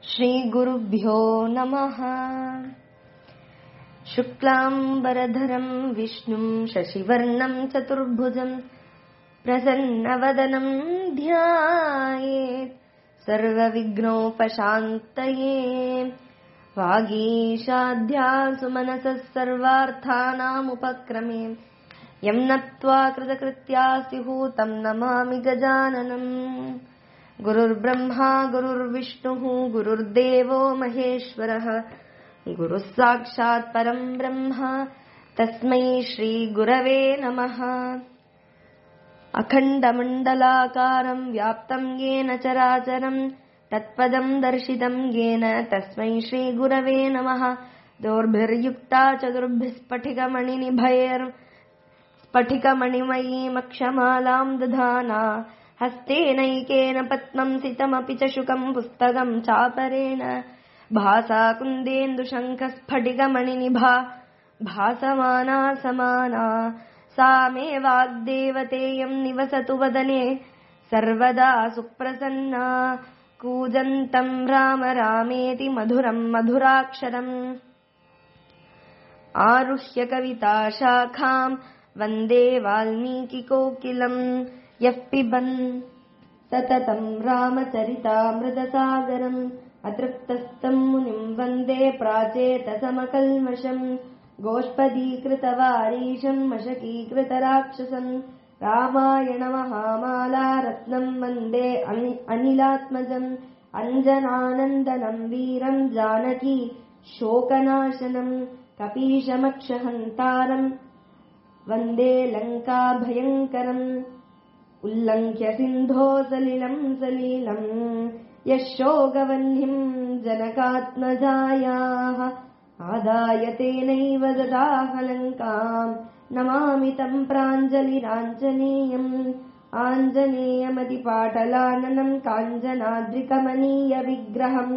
श्रीगुरुभ्यो नमः शुक्लाम्बरधरम् विष्णुम् शशिवर्णम् चतुर्भुजम् प्रसन्नवदनम् ध्यायेत् सर्वविघ्नोपशान्तये वागीशाध्यासुमनसः सर्वार्थानामुपक्रमे यम् नत्वा कृतकृत्या स्युः नमामि गजाननम् गुरुर्ब्रह्मा गुरुर्विष्णुः गुरुर्देवो महेश्वरः गुरुः साक्षात् परम् ब्रह्म तस्मै श्रीगुरवे नमः अखण्डमण्डलाकारम् व्याप्तम् येन चराचरम् तत्पदम् दर्शितम् येन तस्मै श्रीगुरवे नमः दोर्भिर्युक्ता चतुर्भिः स्फटिकमणिनिभैर् स्फटिकमणिमयीमक्षमालाम् दधाना हस्तेनैकेन पद्मम् सितमपि च शुकम् पुस्तकम् चापरेण भासा कुन्देन्दुशङ्खस्फटिकमणिनिभा भासमाना समाना सा मे वाग्देवतेयम् निवसतु वदने सर्वदा सुप्रसन्ना कूजन्तम् राम रामेति मधुरम् मधुराक्षरम् आरुह्य कविता शाखाम् वन्दे वाल्मीकिकोकिलम् यः पिबन् सततम् रामचरितामृतसागरम् अतृप्तस्तम् मुनिम् वन्दे प्राचेतसमकल्मषम् गोष्पदीकृतवारीशम् मशकीकृतराक्षसम् रामायणमहामाला रत्नम् वन्दे अनिलात्मजम् अञ्जनानन्दनम् वीरम् जानकी शोकनाशनम् कपीशमक्षहन्तारम् वन्दे लङ्काभयङ्करम् उल्लङ्घ्य सिन्धो सलिलम् सलीलम् यः शोकवह्निम् जनकात्मजायाः आदाय तेनैव ददाह लङ्काम् नमामि तम् प्राञ्जलिराञ्जनेयम् आञ्जनेयमतिपाटलाननम् काञ्जनाद्रिकमनीयविग्रहम्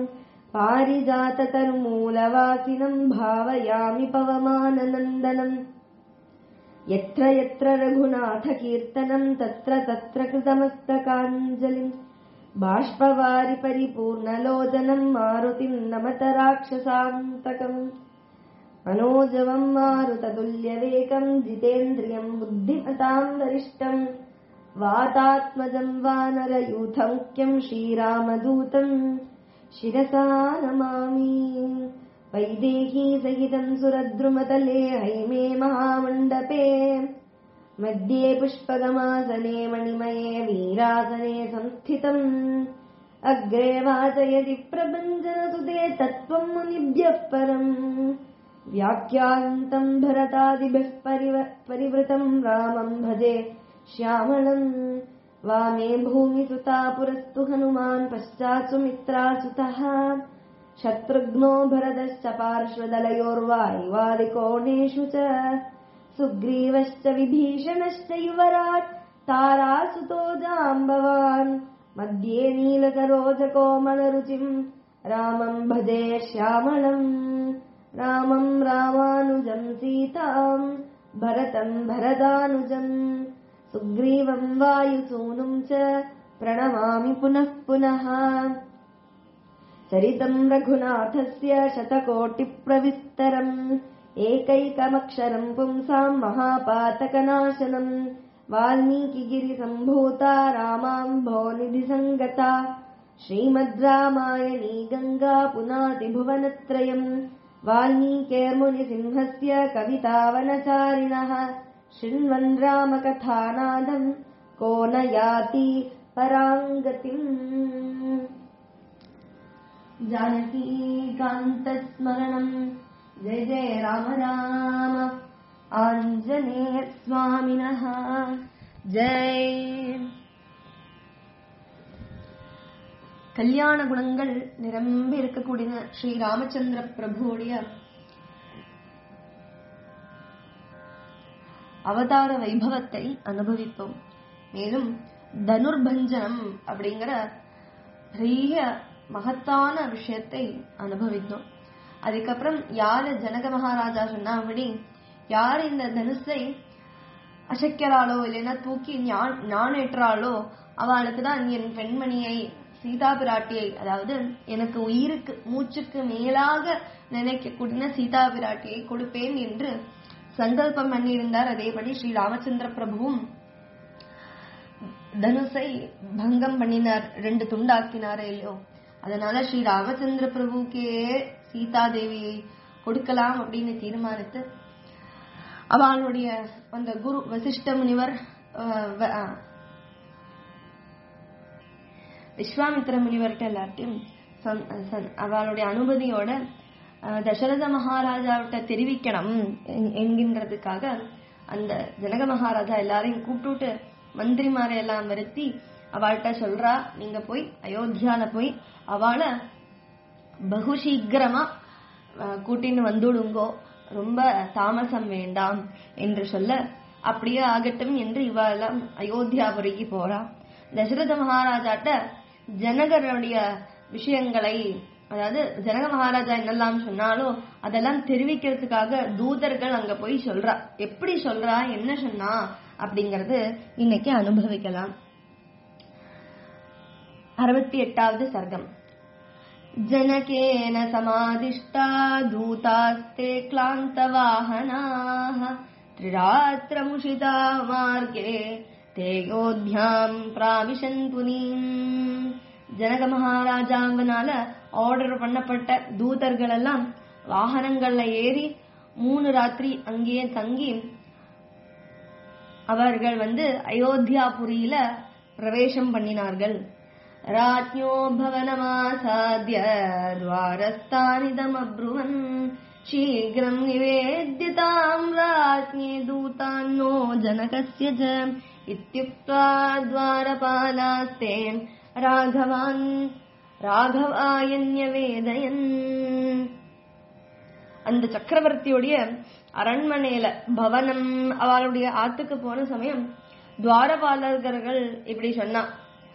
पारिजाततरुमूलवासिनम् भावयामि पवमाननन्दनम् यत्र यत्र रघुनाथकीर्तनम् तत्र तत्र कृतमस्तकाञ्जलिम् बाष्पवारि परिपूर्णलोचनम् मारुतिम् नमत राक्षसान्तकम् मनोजवम् मारुततुल्यवेकम् जितेन्द्रियम् बुद्धिमताम् वरिष्ठम् वातात्मजम् वानरयूथमुख्यम् श्रीरामदूतम् शिरसा नमामि वैदेही सहितम् सुरद्रुमतले हैमे महामण्डपे मध्ये पुष्पगमासने मणिमये वीरासने संस्थितम् अग्रे वाचयति प्रभञ्जनसुते तत्त्वम् मुनिभ्यः परम् व्याख्यान्तम् भरतादिभिः परिवृतम् रामम् भजे श्यामलम् वामे भूमिसुता पुरस्तु हनुमान् पश्चात् सुमित्रासुतः शत्रुघ्नो भरतश्च पार्श्वदलयोर्वायुवादिकोणेषु च सुग्रीवश्च विभीषणश्च युवराट् तारासुतो जाम्बवान् मध्ये नीलकरोजकोमलरुचिम् रामम् भजे श्यामलम् रामम् रामानुजम् सीताम् भरतम् भरदानुजम् सुग्रीवम् वायुसूनुम् च प्रणमामि पुनः पुनः चरितम् रघुनाथस्य शतकोटिप्रविस्तरम् एकैकमक्षरम् पुंसाम् महापातकनाशनम् वाल्मीकिगिरिसम्भूता रामाम्भोनिधिसङ्गता श्रीमद् रामायणी गङ्गा पुनातिभुवनत्रयम् वाल्मीकेर्मुनिसिंहस्य कवितावनचारिणः शृण्वन् रामकथानादम् को न याति पराङ्गतिम् जानकीकान्तस्मरणम् जय जय राम राम आञ्जनेयस्वामिनः ஜெய் கல்யாண குணங்கள் நிரம்பி இருக்கக்கூடிய ஸ்ரீ ராமச்சந்திர பிரபுவுடைய அவதார வைபவத்தை அனுபவிப்போம் மேலும் தனுர்பஞ்சனம் அப்படிங்கிற பெரிய மகத்தான விஷயத்தை அனுபவித்தோம் அதுக்கப்புறம் யாரு ஜனக மகாராஜா சொன்னாபடி யார் இந்த தனுஷை அசைக்கிறாளோ இல்லைன்னா தூக்கி ஞான் ஞானேற்றாளோ அவளுக்கு தான் என் பெண்மணியை சீதா பிராட்டியை அதாவது எனக்கு உயிருக்கு மூச்சுக்கு மேலாக நினைக்கக்கூடிய சீதா பிராட்டியை கொடுப்பேன் என்று சங்கல்பம் பண்ணியிருந்தார் அதேபடி ஸ்ரீ ராமச்சந்திர பிரபுவும் தனுசை பங்கம் பண்ணினார் ரெண்டு துண்டாக்கினாரே இல்லையோ அதனால ஸ்ரீ ராமச்சந்திர பிரபுக்கே சீதா தேவியை கொடுக்கலாம் அப்படின்னு தீர்மானித்து அவளுடைய அந்த குரு வசிஷ்ட முனிவர் அஹ், வ- அஹ், விஸ்வாமித்திர முனிவர்கிட்ட எல்லார்ட்டையும் சந்- சந்- அவளுடைய அனுமதியோட அஹ், தசரத மகாராஜாவிட்ட தெரிவிக்கணும் என்- என்கின்றதுக்காக அந்த ஜனக மகாராஜா எல்லாரையும் கூப்பிட்டுட்டு மந்திரிமாரை எல்லாம் வருத்தி அவள்கிட்ட சொல்றா நீங்க போய் அயோத்தியால போய் அவளை பகு சீக்கிரமா அஹ், கூட்டின்னு வந்துடுங்கோ ரொம்ப தாமசம் வேண்டாம் என்று சொல்ல அப்படியே ஆகட்டும் என்று இவெல்லாம் அயோத்தியாபுரிக்கு போறா தசரத மகாராஜாட்ட ஜனகருடைய விஷயங்களை அதாவது ஜனக மகாராஜா என்னெல்லாம் சொன்னாலோ அதெல்லாம் தெரிவிக்கிறதுக்காக தூதர்கள் அங்க போய் சொல்றா எப்படி சொல்றா என்ன சொன்னா அப்படிங்கறது இன்னைக்கு அனுபவிக்கலாம் அறுபத்தி எட்டாவது சர்க்கம் जनकेन समादिष्टा दूतास्ते क्लान्तवाहनाः त्रिरात्रमुषिता मार्गे ते योध्याम् प्राविशन् पुनीम् ஜனக மகாராஜாங்கனால ஆர்டர் பண்ணப்பட்ட தூதர்கள் எல்லாம் வாகனங்கள்ல ஏறி மூணு ராத்திரி அங்கேயே தங்கி அவர்கள் வந்து அயோத்தியாபுரியில பிரவேசம் பண்ணினார்கள் राज्ञो भवनमासाद्य द्वारस्थानिदमब्रुवन् शीघ्रम् निवेद्यताम् राज्ञे दूतान्नो जनकस्य च इत्युक्त्वा द्वारपालास्ते राघवान् ராகவாயன்யவேதயன் அந்த சக்கரவர்த்தியுடைய அரண்மனையில பவனம் அவளுடைய ஆத்துக்கு போன சமயம் துவாரபாலகர்கள் இப்படி சொன்னா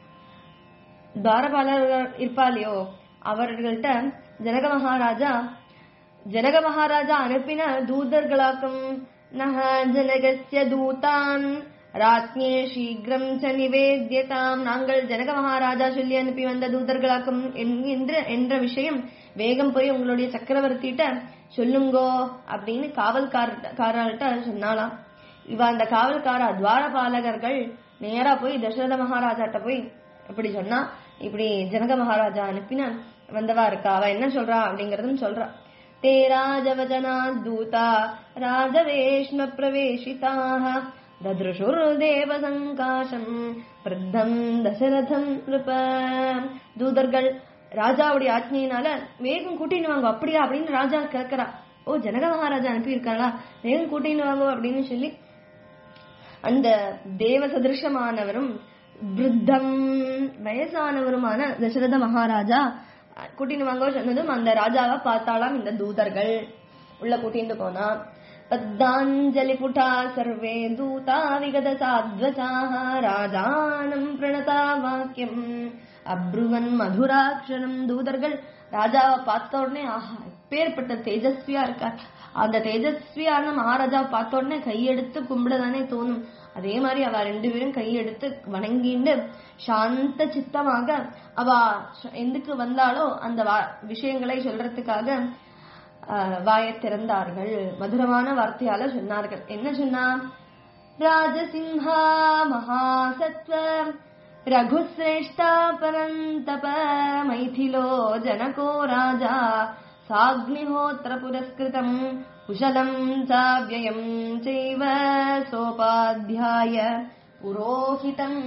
துவாரபாலர்கள் இருப்பாலையோ அவர்கள்ட்ட ஜனக மகாராஜா ஜனக மகாராஜா அனுப்பின தூதர்களாக்கும் நக ஜனகஸ்ய தூதான் ராத்ஞே சீக்கிரம் ச நிவேத்தியதாம் நாங்கள் ஜனக மகாராஜா சொல்லி அனுப்பி வந்த தூதர்களாக்கும் என்கின்ற என்ற விஷயம் வேகம் போய் உங்களுடைய சக்கரவர்த்திட்ட சொல்லுங்கோ அப்படின்னு காவல்காரர்கிட்ட சொன்னாலாம் இவ அந்த காவல்கார துவாரபாலகர்கள் நேரா போய் தசரத மகாராஜாட்ட போய் இப்படி சொன்னா இப்படி ஜனக மகாராஜா அனுப்பின வந்தவா இருக்கா அவ என்ன சொல்றா அப்படிங்கறதும் சொல்றா தே ராஜவஜனா தூதா ராஜவேஷ்ம பிரவேசிதாக தத்ருஷுர் தேவ சங்காசம் பிரத்தம் தசரதம் நிருப தூதர்கள் ராஜாவுடைய ஆജ്ഞையினால வேகம் கூட்டின்னு வாங்க அப்படியா அப்படின்னு ராஜா கேட்கறா ஓ ஜனக மகாராஜா அனுப்பி இருக்காளா வேகம் கூட்டின்னு வாங்க அப்படின்னு சொல்லி அந்த தேவ சதிருஷமானவரும் விருத்தம் வயசானவருமான தசரத மகாராஜா கூட்டின்னு வாங்க சொன்னதும் அந்த ராஜாவை பார்த்தாலாம் இந்த தூதர்கள் உள்ள கூட்டிட்டு போனா பத்தாஞ்சலி புட்டா சர்வே தூதா விகத சாத்வசாக ராஜானம் பிரணதா வாக்கியம் அப்ருவன் மதுராட்சரம் தூதர்கள் ராஜாவை பார்த்த உடனே ஆஹா எப்பேற்பட்ட தேஜஸ்வியா இருக்கார் அந்த தேஜஸ்வியான மகாராஜா பார்த்த உடனே கையெடுத்து கும்பிடதானே தோணும் அதே மாதிரி அவ ரெண்டு பேரும் கையெடுத்து வணங்கிண்டு சாந்த சித்தமாக அவ எந்துக்கு வந்தாலோ அந்த வா- விஷயங்களை சொல்றதுக்காக ஆஹ், வாயைத் திறந்தார்கள் மதுரமான வார்த்தையால சொன்னார்கள் என்ன சொன்னா ராஜசிம்ஹா மகாசத்வ ரகுசிரேஷ்டா பரந்தப மைதிலோ ஜனகோ ராஜா சாக்னிஹோத்திர புரஸ்கிருதம் குஷலம் சாவ்யயம் செய்வ சோபாத்தியாய புரோஹிதம்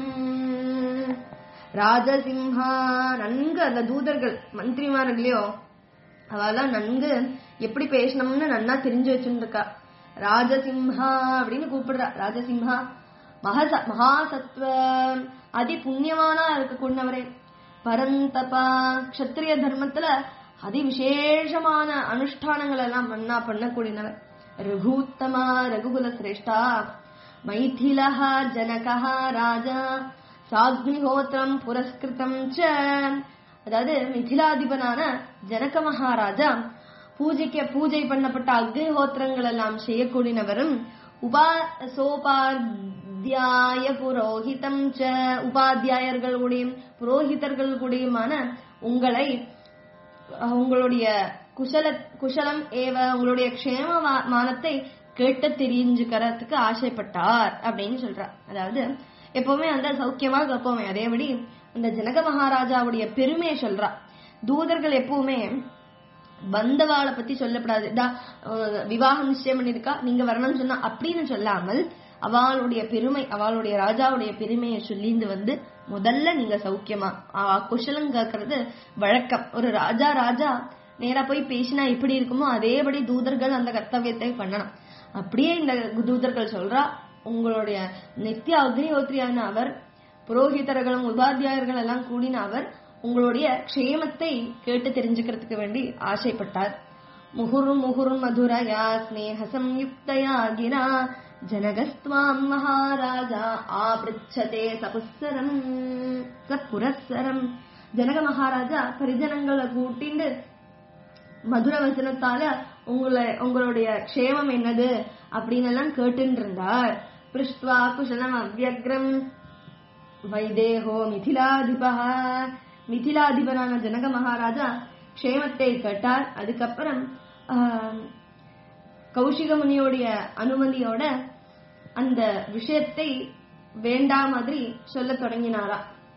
ராஜசிம்ஹா நன்கு அந்த தூதர்கள் மந்திரிமார்களையோ அவெல்லாம் நன்கு எப்படி பேசணும்னு நன்னா தெரிஞ்சு வச்சுருக்கா ராஜசிம்ஹா அப்படின்னு கூப்பிடுறா ராஜசிம்ஹா மகச மகாசத்வ அதி புண்ணியமானா இருக்க கொண்டவரே பரந்தபா க்ஷத்ரிய தர்மத்துல அதி விசேஷமான அனுஷ்டானங்கள் எல்லாம் மன்னா பண்ணக்கூடியவர் ரகுத்தமா ரகுகுல சிரேஷ்டா மைதிலஹ ஜனகஹ ராஜா சாக்னிஹோத்திரம் புரஸ்கிருதம் ச அதாவது மிதிலாதிபனான ஜனக மகாராஜா பூஜைக்க பூஜை பண்ணப்பட்ட அக்னிஹோத்திரங்கள் எல்லாம் செய்யக்கூடியவரும் உபா உபாத்தியாய புரோஹிதம் ச உபாத்தியாயர்கள் கூடயும் புரோஹிதர்கள் கூடயுமான உங்களை அஹ், உங்களுடைய குசல குசலம் ஏவ உங்களுடைய க்ஷேமமானத்தை கேட்டு தெரிஞ்சுக்கிறதுக்கு ஆசைப்பட்டார் அப்படின்னு சொல்றார் அதாவது எப்பவுமே அந்த சௌக்கியமா கேட்போமே அதேபடி அந்த ஜனக மகாராஜாவுடைய பெருமையை சொல்றா தூதர்கள் எப்பவுமே வந்தவாளை பத்தி சொல்லப்படாது டா, அஹ், விவாகம் நிச்சயம் பண்ணிருக்கா நீங்க வரணும்னு சொன்னா அப்படின்னு சொல்லாமல் அவளுடைய பெருமை அவளுடைய ராஜாவுடைய பெருமையை சொல்லிந்து வந்து முதல்ல நீங்க சௌக்கியமா அவ குஷலம் கேட்கறது வழக்கம் ஒரு ராஜா ராஜா நேரா போய் பேசினா எப்படி இருக்குமோ அதேபடி தூதர்கள் அந்த கர்த்தவியத்தை பண்ணணும் அப்படியே இந்த தூதர்கள் சொல்றா உங்களுடைய நித்திய அக்னிஹோத்ரியான அவர் புரோகிதர்களும் உபாத்தியாயர்கள் எல்லாம் கூடின அவர் உங்களுடைய க்ஷேமத்தை கேட்டு தெரிஞ்சுக்கிறதுக்கு வேண்டி ஆசைப்பட்டார் முகுர் முகுர் மதுரயா ஸ்நேக சம்யுக்தயா கிரா ஜனகஸ்துவாம் மகாராஜா ஆபிருச்சதே சபுஸ்ஸரம் சப்புரஸ்ஸரம் ஜனக மகாராஜா பரிஜனங்களை கூட்டிண்டு மதுர வசனத்தால உங்களை உங்களுடைய க்ஷேமம் என்னது அப்படின்னு எல்லாம் கேட்டுட்டு இருந்தார் பிருஷ்டுவா குஷலம் அவ்யக்ரம் வைதேகோ மிதிலாதிபா மிதிலாதிபரான ஜனக மகாராஜா க்ஷேமத்தை கேட்டார் அதுக்கப்புறம் ஆஹ், கௌஷிக முனியோடைய அனுமதியோட அந்த விஷயத்தை வேண்டா மாதிரி சொல்ல தொடங்கினாரா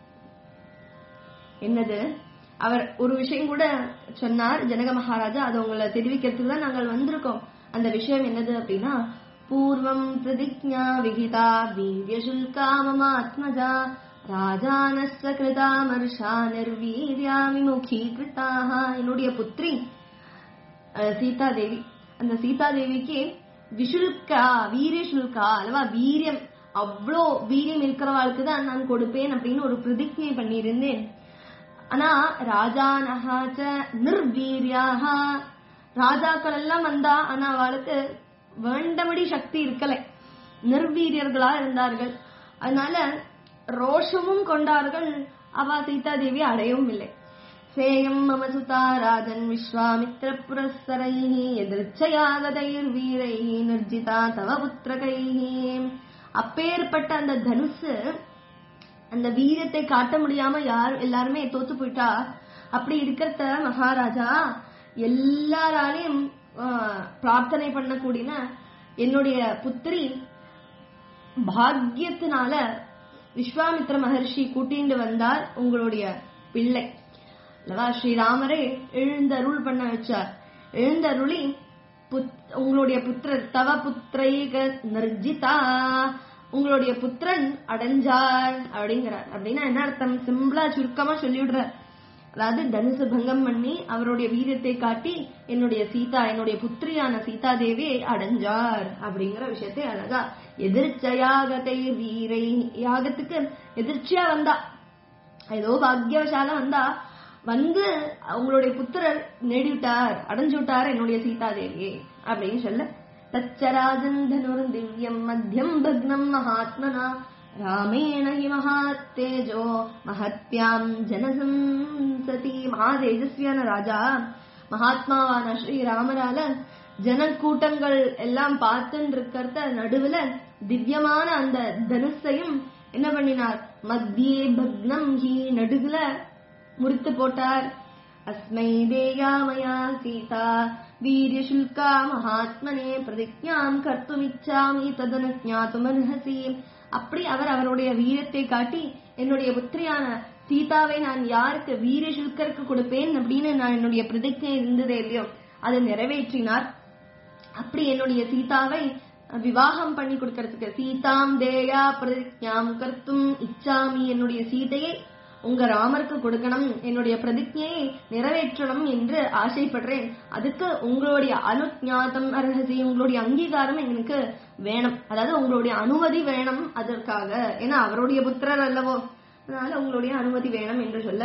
என்னது அவர் ஒரு விஷயம் கூட சொன்னார் ஜனக மகாராஜா அதை உங்களை தெரிவிக்கிறதுக்கு தான் நாங்கள் வந்திருக்கோம் அந்த விஷயம் என்னது அப்படின்னா பூர்வம் பிரதிஜா விகிதா வீரிய சுல்கா மமாத்மஜா ராஜானஸ்வ கிருதாமர்ஷா நிர்வீரியா விமுகி கிருதாக என்னுடைய புத்ரி அஹ், சீதா தேவி அந்த சீதா தேவிக்கு விஷுல்கா வீரிய சுல்கா அல்லவா வீரியம் அவ்வளோ வீரியம் இருக்கிறவாளுக்கு தான் நான் கொடுப்பேன் அப்படின்னு ஒரு பிரதிஜை பண்ணியிருந்தேன் ஆனா ராஜானஹாச்ச நிர்வீரியாக ராஜாக்கள் எல்லாம் வந்தா ஆனா அவளுக்கு வேண்டபடி சக்தி இருக்கலை நிர்வீரியர்களா இருந்தார்கள் அதனால ரோஷமும் கொண்டார்கள் அவ சீதாதேவி அடையவும் இல்லை சேயம் மம சுதா ராஜன் விஸ்வாமித்ர புரஸ்தரைः எதிர்ச்சயாகதைர் வீரைः நிர்ஜிதா தவ புத்திரகைः அப்பேற்பட்ட அந்த தனுசு அந்த வீரத்தை காட்ட முடியாம யார் எல்லாருமே தோத்து போயிட்டா அப்படி இருக்கிறத மகாராஜா எல்லாராலையும் ஆஹ், பிரார்த்தனை பண்ணக்கூடிய என்னுடைய புத்திரி பாக்கியத்தினால விஸ்வாமித்ர மகர்ஷி கூட்டிண்டு வந்தார் உங்களுடைய பிள்ளை அல்லவா ஸ்ரீராமரே எழுந்தருள் பண்ண வச்சார் எழுந்தருளி புத்- உங்களுடைய புத்திரர் தவ புத்திரைக நிர்ஜிதா உங்களுடைய புத்திரன் அடைஞ்சார் அப்படிங்கிறார் அப்படின்னா என்ன அர்த்தம் சிம்பிளா சுருக்கமா சொல்லிவிடுறார் அதாவது தனுசு பங்கம் பண்ணி அவருடைய வீரத்தை காட்டி என்னுடைய சீதா என்னுடைய புத்திரியான சீதா தேவியை அடைஞ்சார் அப்படிங்கிற விஷயத்தை அழகா எதிர்ச்சயாகத்தை வீரை யாகத்துக்கு எதிர்ச்சியா வந்தா ஏதோ பாக்யவசால வந்தா வந்து அவங்களுடைய புத்திரர் நேடிவிட்டார் அடைஞ்சு விட்டார் என்னுடைய சீதாதேவியே அப்படின்னு சொல்ல தச்சராஜன் தனுர் திவ்யம் மத்தியம் பக்னம் மகாத்மனா ராமேண ஹி மகாத்தேஜோ மகத்யாம் ஜனசம்சதி மகாதேஜஸ்வியான ராஜா மகாத்மாவான ஸ்ரீராமரால ஜனக்கூட்டங்கள் எல்லாம் பார்த்துன்னு இருக்கிறத நடுவுல திவ்யமான அந்த தனுஷையும் என்ன பண்ணினார் மத்தியே பக்னம் ஹி நடுவுல முறித்து போட்டார் அஸ்மை தேயாமயா சீதா வீரிய சுல்கா மகாத்மனே பிரதிஜாம் கர்த்துமிச்சாமி ததன ஞாத்துமர்ஹசி அப்படி அவர் அவருடைய வீரத்தை காட்டி என்னுடைய புத்திரியான சீதாவை நான் யாருக்கு வீரிய சுல்கருக்கு கொடுப்பேன் அப்படின்னு நான் என்னுடைய பிரதிஜை இருந்ததே இல்லையோ அதை நிறைவேற்றினார் அப்படி என்னுடைய சீதாவை விவாகம் பண்ணி கொடுக்கறதுக்கு சீதாம் தேயா பிரதிஜாம் கர்த்தும் இச்சாமி என்னுடைய சீதையை உங்க ராமருக்கு கொடுக்கணும் என்னுடைய பிரதிஜையை நிறைவேற்றணும் என்று ஆசைப்படுறேன் அதுக்கு உங்களுடைய அனுஜாதம் அர்ஹசி உங்களுடைய அங்கீகாரம் எனக்கு வேணும் அதாவது உங்களுடைய அனுமதி வேணும் அதற்காக ஏன்னா அவருடைய புத்திரர் அல்லவோ அதனால உங்களுடைய அனுமதி வேணும் என்று சொல்ல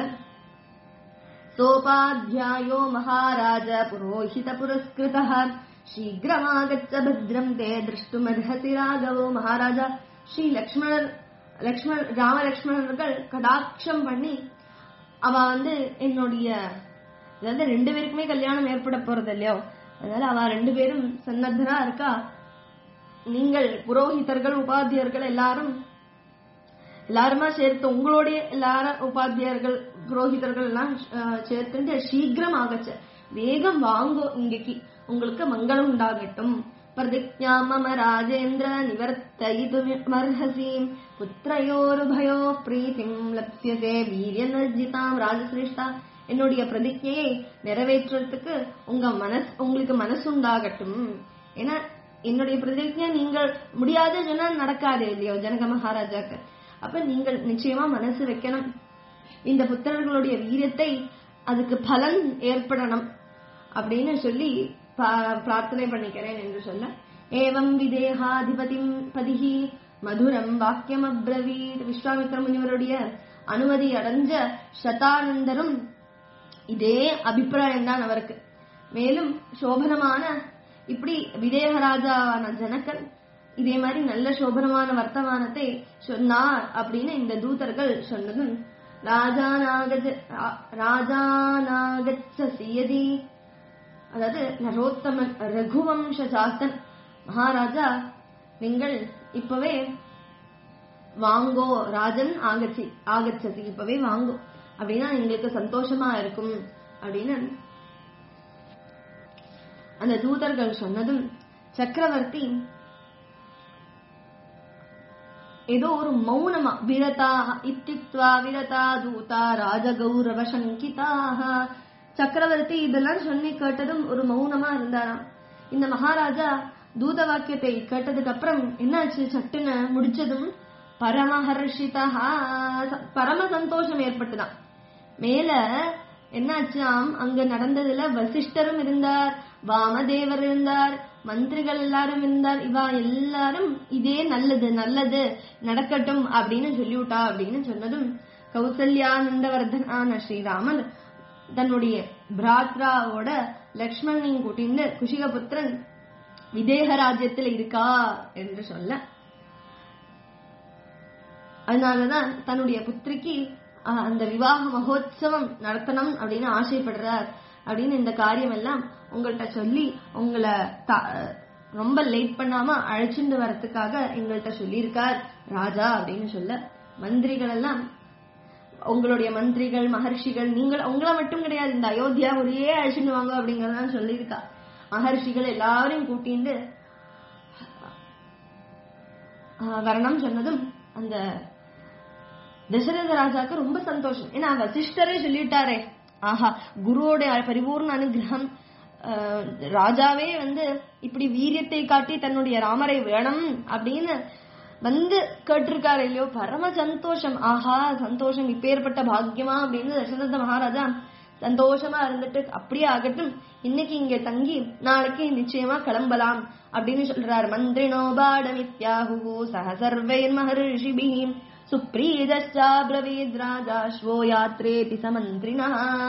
सोपाध्यायो महाराज पुरोहितपुरस्कृतः शीघ्रमागच्छ भद्रम् ते द्रष्टुमर्हसि राघवो மகாராஜா ஸ்ரீ லக்ஷ்மணர் லக்ஷ்மண் ராமலக்ஷ்மணர்கள் கடாட்சம் பண்ணி அவ வந்து என்னுடைய அதாவது ரெண்டு பேருக்குமே கல்யாணம் ஏற்பட போறது இல்லையோ அதனால அவ ரெண்டு பேரும் சன்னத்தரா இருக்கா நீங்கள் புரோகிதர்கள் உபாத்தியர்கள் எல்லாரும் எல்லாருமா சேர்த்து உங்களுடைய எல்லாரும் உபாத்தியர்கள் புரோகிதர்கள் எல்லாம் அஹ், சேர்த்துட்டு சீக்கிரம் ஆகச்ச வேகம் வாங்கோ இங்கக்கு உங்களுக்கு மங்களம் உண்டாகட்டும் பிரதிஜா மம ராஜேந்திர நிவர்த்தயிதுமர்ஹசி புத்திரயோருபயோ பிரீத்திம் லப்யசே வீரிய நர்ஜிதாம் ராஜசிரேஷ்டா என்னுடைய பிரதிஜையை நிறைவேற்றுறதுக்கு உங்க மனசு உங்களுக்கு மனசு உண்டாகட்டும் ஏன்னா என்னுடைய பிரதிஜை நீங்கள் முடியாது சொன்னா நடக்காது இல்லையோ ஜனக மகாராஜாக்கு அப்ப நீங்கள் நிச்சயமா மனசு வைக்கணும் இந்த புத்திரர்களுடைய வீரியத்தை அதுக்கு பலன் ஏற்படணும் அப்படின்னு சொல்லி பா- பிரார்த்தனை பண்ணிக்கிறேன் என்று சொல்ல ஏவம் விதேகாதிபதிம் பதிஹி மதுரம் வாக்கியம் அப்ரவீத் விஸ்வாமித்ர முனிவருடைய அனுமதி அடைஞ்ச சதானந்தரும் இதே அபிப்பிராயம் தான் அவருக்கு மேலும் சோபனமான இப்படி விதேகராஜாவான ஜனகன் இதே மாதிரி நல்ல சோபனமான வர்த்தமானத்தை சொன்னார் அப்படின்னு இந்த தூதர்கள் சொன்னதும் ராஜாநாகஜ ரா- ராஜாநாகச்சசியதி அதாவது நரோத்தமன் ரகுவம்ச சாஸ்தன் மகாராஜா நீங்கள் இப்பவே வாங்கோ ராஜன் ஆகச்சி ஆகச்சசி இப்பவே வாங்கோ அப்படின்னா எங்களுக்கு சந்தோஷமா இருக்கும் அப்படின்னு அந்த தூதர்கள் சொன்னதும் சக்கரவர்த்தி ஏதோ ஒரு மௌனமா விரதா இத்தித்வா விரதா தூதா ராஜகௌரவ சங்கிதாக சக்கரவர்த்தி இதெல்லாம் சொல்லி கேட்டதும் ஒரு மௌனமா இருந்தாராம் இந்த மகாராஜா தூத வாக்கியத்தை கேட்டதுக்கு அப்புறம் என்னாச்சு சட்டுன்னு முடிச்சதும் பரமஹர்ஷிதா பரம சந்தோஷம் ஏற்பட்டுதான் மேல என்னாச்சாம் அங்க நடந்ததுல வசிஷ்டரும் இருந்தார் வாமதேவர் இருந்தார் மந்திரிகள் எல்லாரும் இருந்தார் இவா எல்லாரும் இதே நல்லது நல்லது நடக்கட்டும் அப்படின்னு சொல்லிவிட்டா அப்படின்னு சொன்னதும் கௌசல்யானந்தவர்தனான ஸ்ரீராமன் தன்னுடைய பிராத்ராவோட லக்ஷ்மணையும் கூட்டிட்டு குஷிகபுத்திரன் விதேக ராஜ்யத்தில் இருக்கா என்று சொல்ல அதனாலதான் தன்னுடைய புத்திரிக்கு அஹ், அந்த விவாக மகோத்சவம் நடத்தணும் அப்படின்னு ஆசைப்படுறார் அப்படின்னு இந்த காரியம் எல்லாம் உங்கள்கிட்ட சொல்லி உங்களை த- ரொம்ப லேட் பண்ணாம அழைச்சிட்டு வரதுக்காக எங்கள்கிட்ட சொல்லியிருக்கார் ராஜா அப்படின்னு சொல்ல மந்திரிகள் எல்லாம் உங்களுடைய மந்திரிகள் மகர்ஷிகள் நீங்கள் உங்களை மட்டும் கிடையாது இந்த அயோத்தியா ஒரே அழைச்சிட்டு வாங்க அப்படிங்கறதான் சொல்லியிருக்கா மகர்ஷிகள் எல்லாரையும் கூட்டிட்டு ஆஹ் வரணும் சொன்னதும் அந்த தசரத ராஜாக்கு ரொம்ப சந்தோஷம் ஏன்னா வசிஷ்டரே சொல்லிட்டாரே ஆஹா குருவோட பரிபூர்ண அனுகிரகம் ஆஹ் ராஜாவே வந்து இப்படி வீரியத்தை காட்டி தன்னுடைய ராமரை வேணும் அப்படின்னு வந்து கேட்டிருக்காரு இல்லையோ பரம சந்தோஷம் ஆஹா சந்தோஷம் இப்பேற்பட்ட பாக்கியமா அப்படின்னு தசரத மகாராஜா சந்தோஷமா இருந்துட்டு அப்படியே ஆகட்டும் இன்னைக்கு இங்க தங்கி நாளைக்கு நிச்சயமா கிளம்பலாம் அப்படின்னு சொல்றார் மந்திரினோ பாடமித்யாஹு சக சர்வைர் மகர்ஷிபி சுப்ரீதாபிரவீத் ராஜாஸ்வோ யாத்ரேபி சமந்திரினா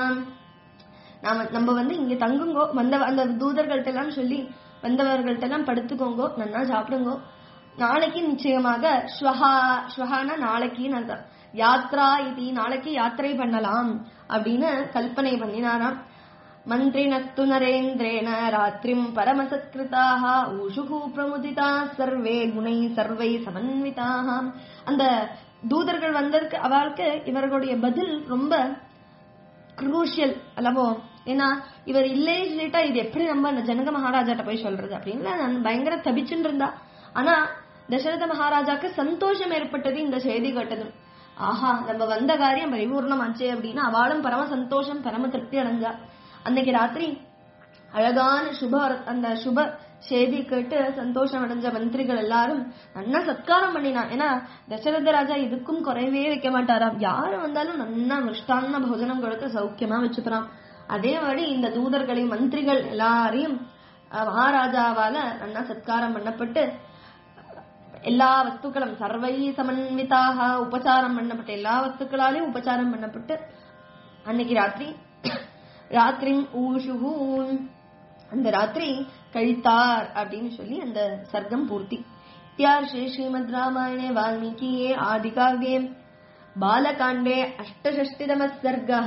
நாம நம்ம வந்து இங்க தங்குங்கோ வந்த அந்த தூதர்கள்ட்ட எல்லாம் சொல்லி வந்தவர்கள்ட்ட எல்லாம் படுத்துக்கோங்கோ நல்லா சாப்பிடுங்கோ நாளைக்கு நிச்சயமாக ஸ்வஹா ஸ்வஹானா நாளைக்கு அர்த்தம் யாத்ரா இது நாளைக்கு யாத்திரை பண்ணலாம் அப்படின்னு கல்பனை பண்ணினாராம் மந்திரினஸ்து நரேந்திரேண ராத்திரிம் பரமசத்கிருதாக ஊஷுகு பிரமுதிதா சர்வே குணை சர்வை சமன்விதாக அந்த தூதர்கள் வந்ததுக்கு அவளுக்கு இவர்களுடைய பதில் ரொம்ப குரூஷியல் அல்லவோ ஏன்னா இவர் இல்லே சொல்லிட்டா இது எப்படி நம்ம அந்த ஜனக மகாராஜாட்ட போய் சொல்றது அப்படின்னு நான் பயங்கர தபிச்சுட்டு இருந்தா ஆனா தசரத மகாராஜாக்கு சந்தோஷம் ஏற்பட்டது இந்த செய்தி கேட்டதும் ஆஹா நம்ம வந்த காரியம் பரிபூர்ணமாச்சே அப்படின்னு அவளும் பரம சந்தோஷம் பரம திருப்தி அடைஞ்சா அன்னைக்கு ராத்திரி அழகான சுப அந்த சுப செய்தி கேட்டு சந்தோஷம் அடைஞ்ச மந்திரிகள் எல்லாரும் நன்னா சத்காரம் பண்ணினா ஏன்னா தசரத ராஜா இதுக்கும் குறைவே வைக்க மாட்டாராம் யாரு வந்தாலும் நன்னா மிருஷ்டான போஜனம் கொடுத்து சௌக்கியமா வச்சுக்கிறான் அதே மாதிரி இந்த தூதர்களை மந்திரிகள் எல்லாரையும் அஹ், மகாராஜாவால நன்னா சத்காரம் பண்ணப்பட்டு எல்லா வஸ்துக்களும் சர்வை சமன்விதாக உபச்சாரம் பண்ணப்பட்ட எல்லா வஸ்துக்களாலையும் உபச்சாரம் பண்ணப்பட்டு அன்னைக்கு ராத்திரி ராத்திரி ஊஷுகு அந்த ராத்திரி கழித்தார் அப்படின்னு சொல்லி அந்த சர்க்கம் பூர்த்தி இத்தியார்ஷே ஸ்ரீமத் ராமாயணே வால்மீகியே ஆதிகாவ்யே பாலகாண்டே அஷ்டஷஷ்டிதம சர்கः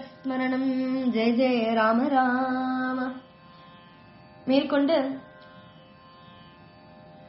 ஜானகீகாந்த ஸ்மரணம் ஜெய ஜெய ராம ராம மேற்கொண்டு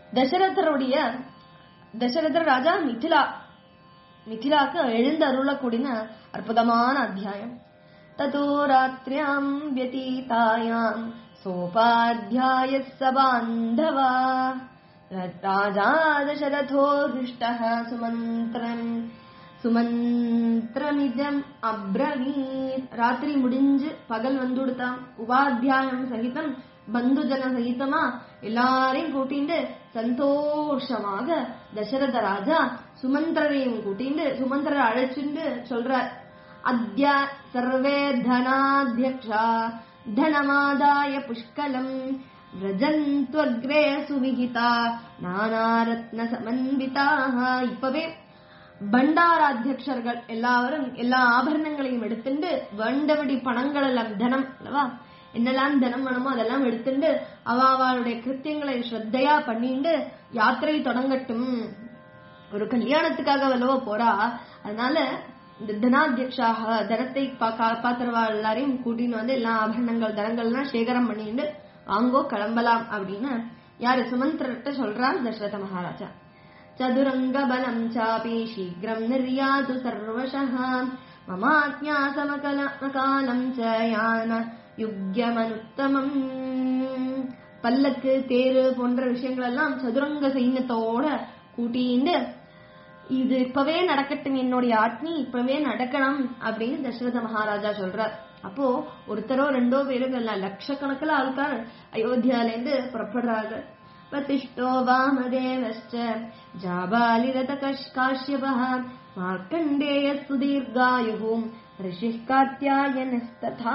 தசரதருடைய தசரதர் ராஜா மிथिला மிथिलाக்கு எழுந்தருளக்கூடிய அற்புதமான அத்தியாயம் ததோ ராத்ரியாம் व्यतीतायाम् सोपाध्याय सबान्धवा राजा दशरथो हृष्टः सुमन्त्रम् சுமந்திரமிதம் அப்ரவீத் ராத்திரி முடிஞ்சு பகல் வந்துடுத்தாம் உபாத்தியாயம் சகிதம் பந்துஜன சகிதமா எல்லாரையும் கூட்டிண்டு சந்தோஷமாக தசரத ராஜா சுமந்திரரையும் கூட்டிண்டு சுமந்திரரை அழைச்சுண்டு சொல்றார் அத்ய சர்வே தனாத்தியக்ஷா தனமாதாய புஷ்கலம் விரஜந்த்வக்ரே சுவிகிதா நானாரத்ன சமன்விதாக இப்பவே பண்டாராத்தியக்ஷர்கள் எல்லாரும் எல்லா ஆபரணங்களையும் எடுத்துண்டு வேண்டபடி பணங்கள் எல்லாம் தனம் அல்லவா என்னெல்லாம் தனம் வேணுமோ அதெல்லாம் எடுத்துண்டு அவ அவளுடைய கிருத்தியங்களை ஸ்ரத்தையா பண்ணிண்டு யாத்திரை தொடங்கட்டும் ஒரு கல்யாணத்துக்காக வல்லவோ போறா அதனால இந்த தனாத்தியக்ஷாக தனத்தை காப்பாத்துறவா எல்லாரையும் கூட்டின்னு வந்து எல்லா ஆபரணங்கள் தனங்கள்லாம் சேகரம் பண்ணிட்டு வாங்கோ கிளம்பலாம் அப்படின்னு யாரு சுமந்திரர்கிட்ட சொல்றார் தசரத மகாராஜா चतुरङ्गबलम् चापि शीघ्रम् निर्यातु सर्वशः ममाज्ञासमकलमकालम् च यान யுக்யமனுத்தமம் பல்லக்கு தேரு போன்ற விஷயங்கள் எல்லாம் சதுரங்க சைன்யத்தோட கூட்டிண்டு இது இப்பவே நடக்கட்டும் என்னுடைய ஆத்மி இப்பவே நடக்கணும் அப்படின்னு தசரத மகாராஜா சொல்றார் அப்போ ஒருத்தரோ ரெண்டோ பேருக்கு எல்லாம் லட்சக்கணக்கில் ஆൾക്കാർ அயோத்தியாலேருந்து புறப்படுறாங்க प्रतिष्ठो वामदेवश्च जाबालिरतकाश्यपः मार्कण्डेयः सुदीर्घायुः ऋषिः कात्यायनस्तथा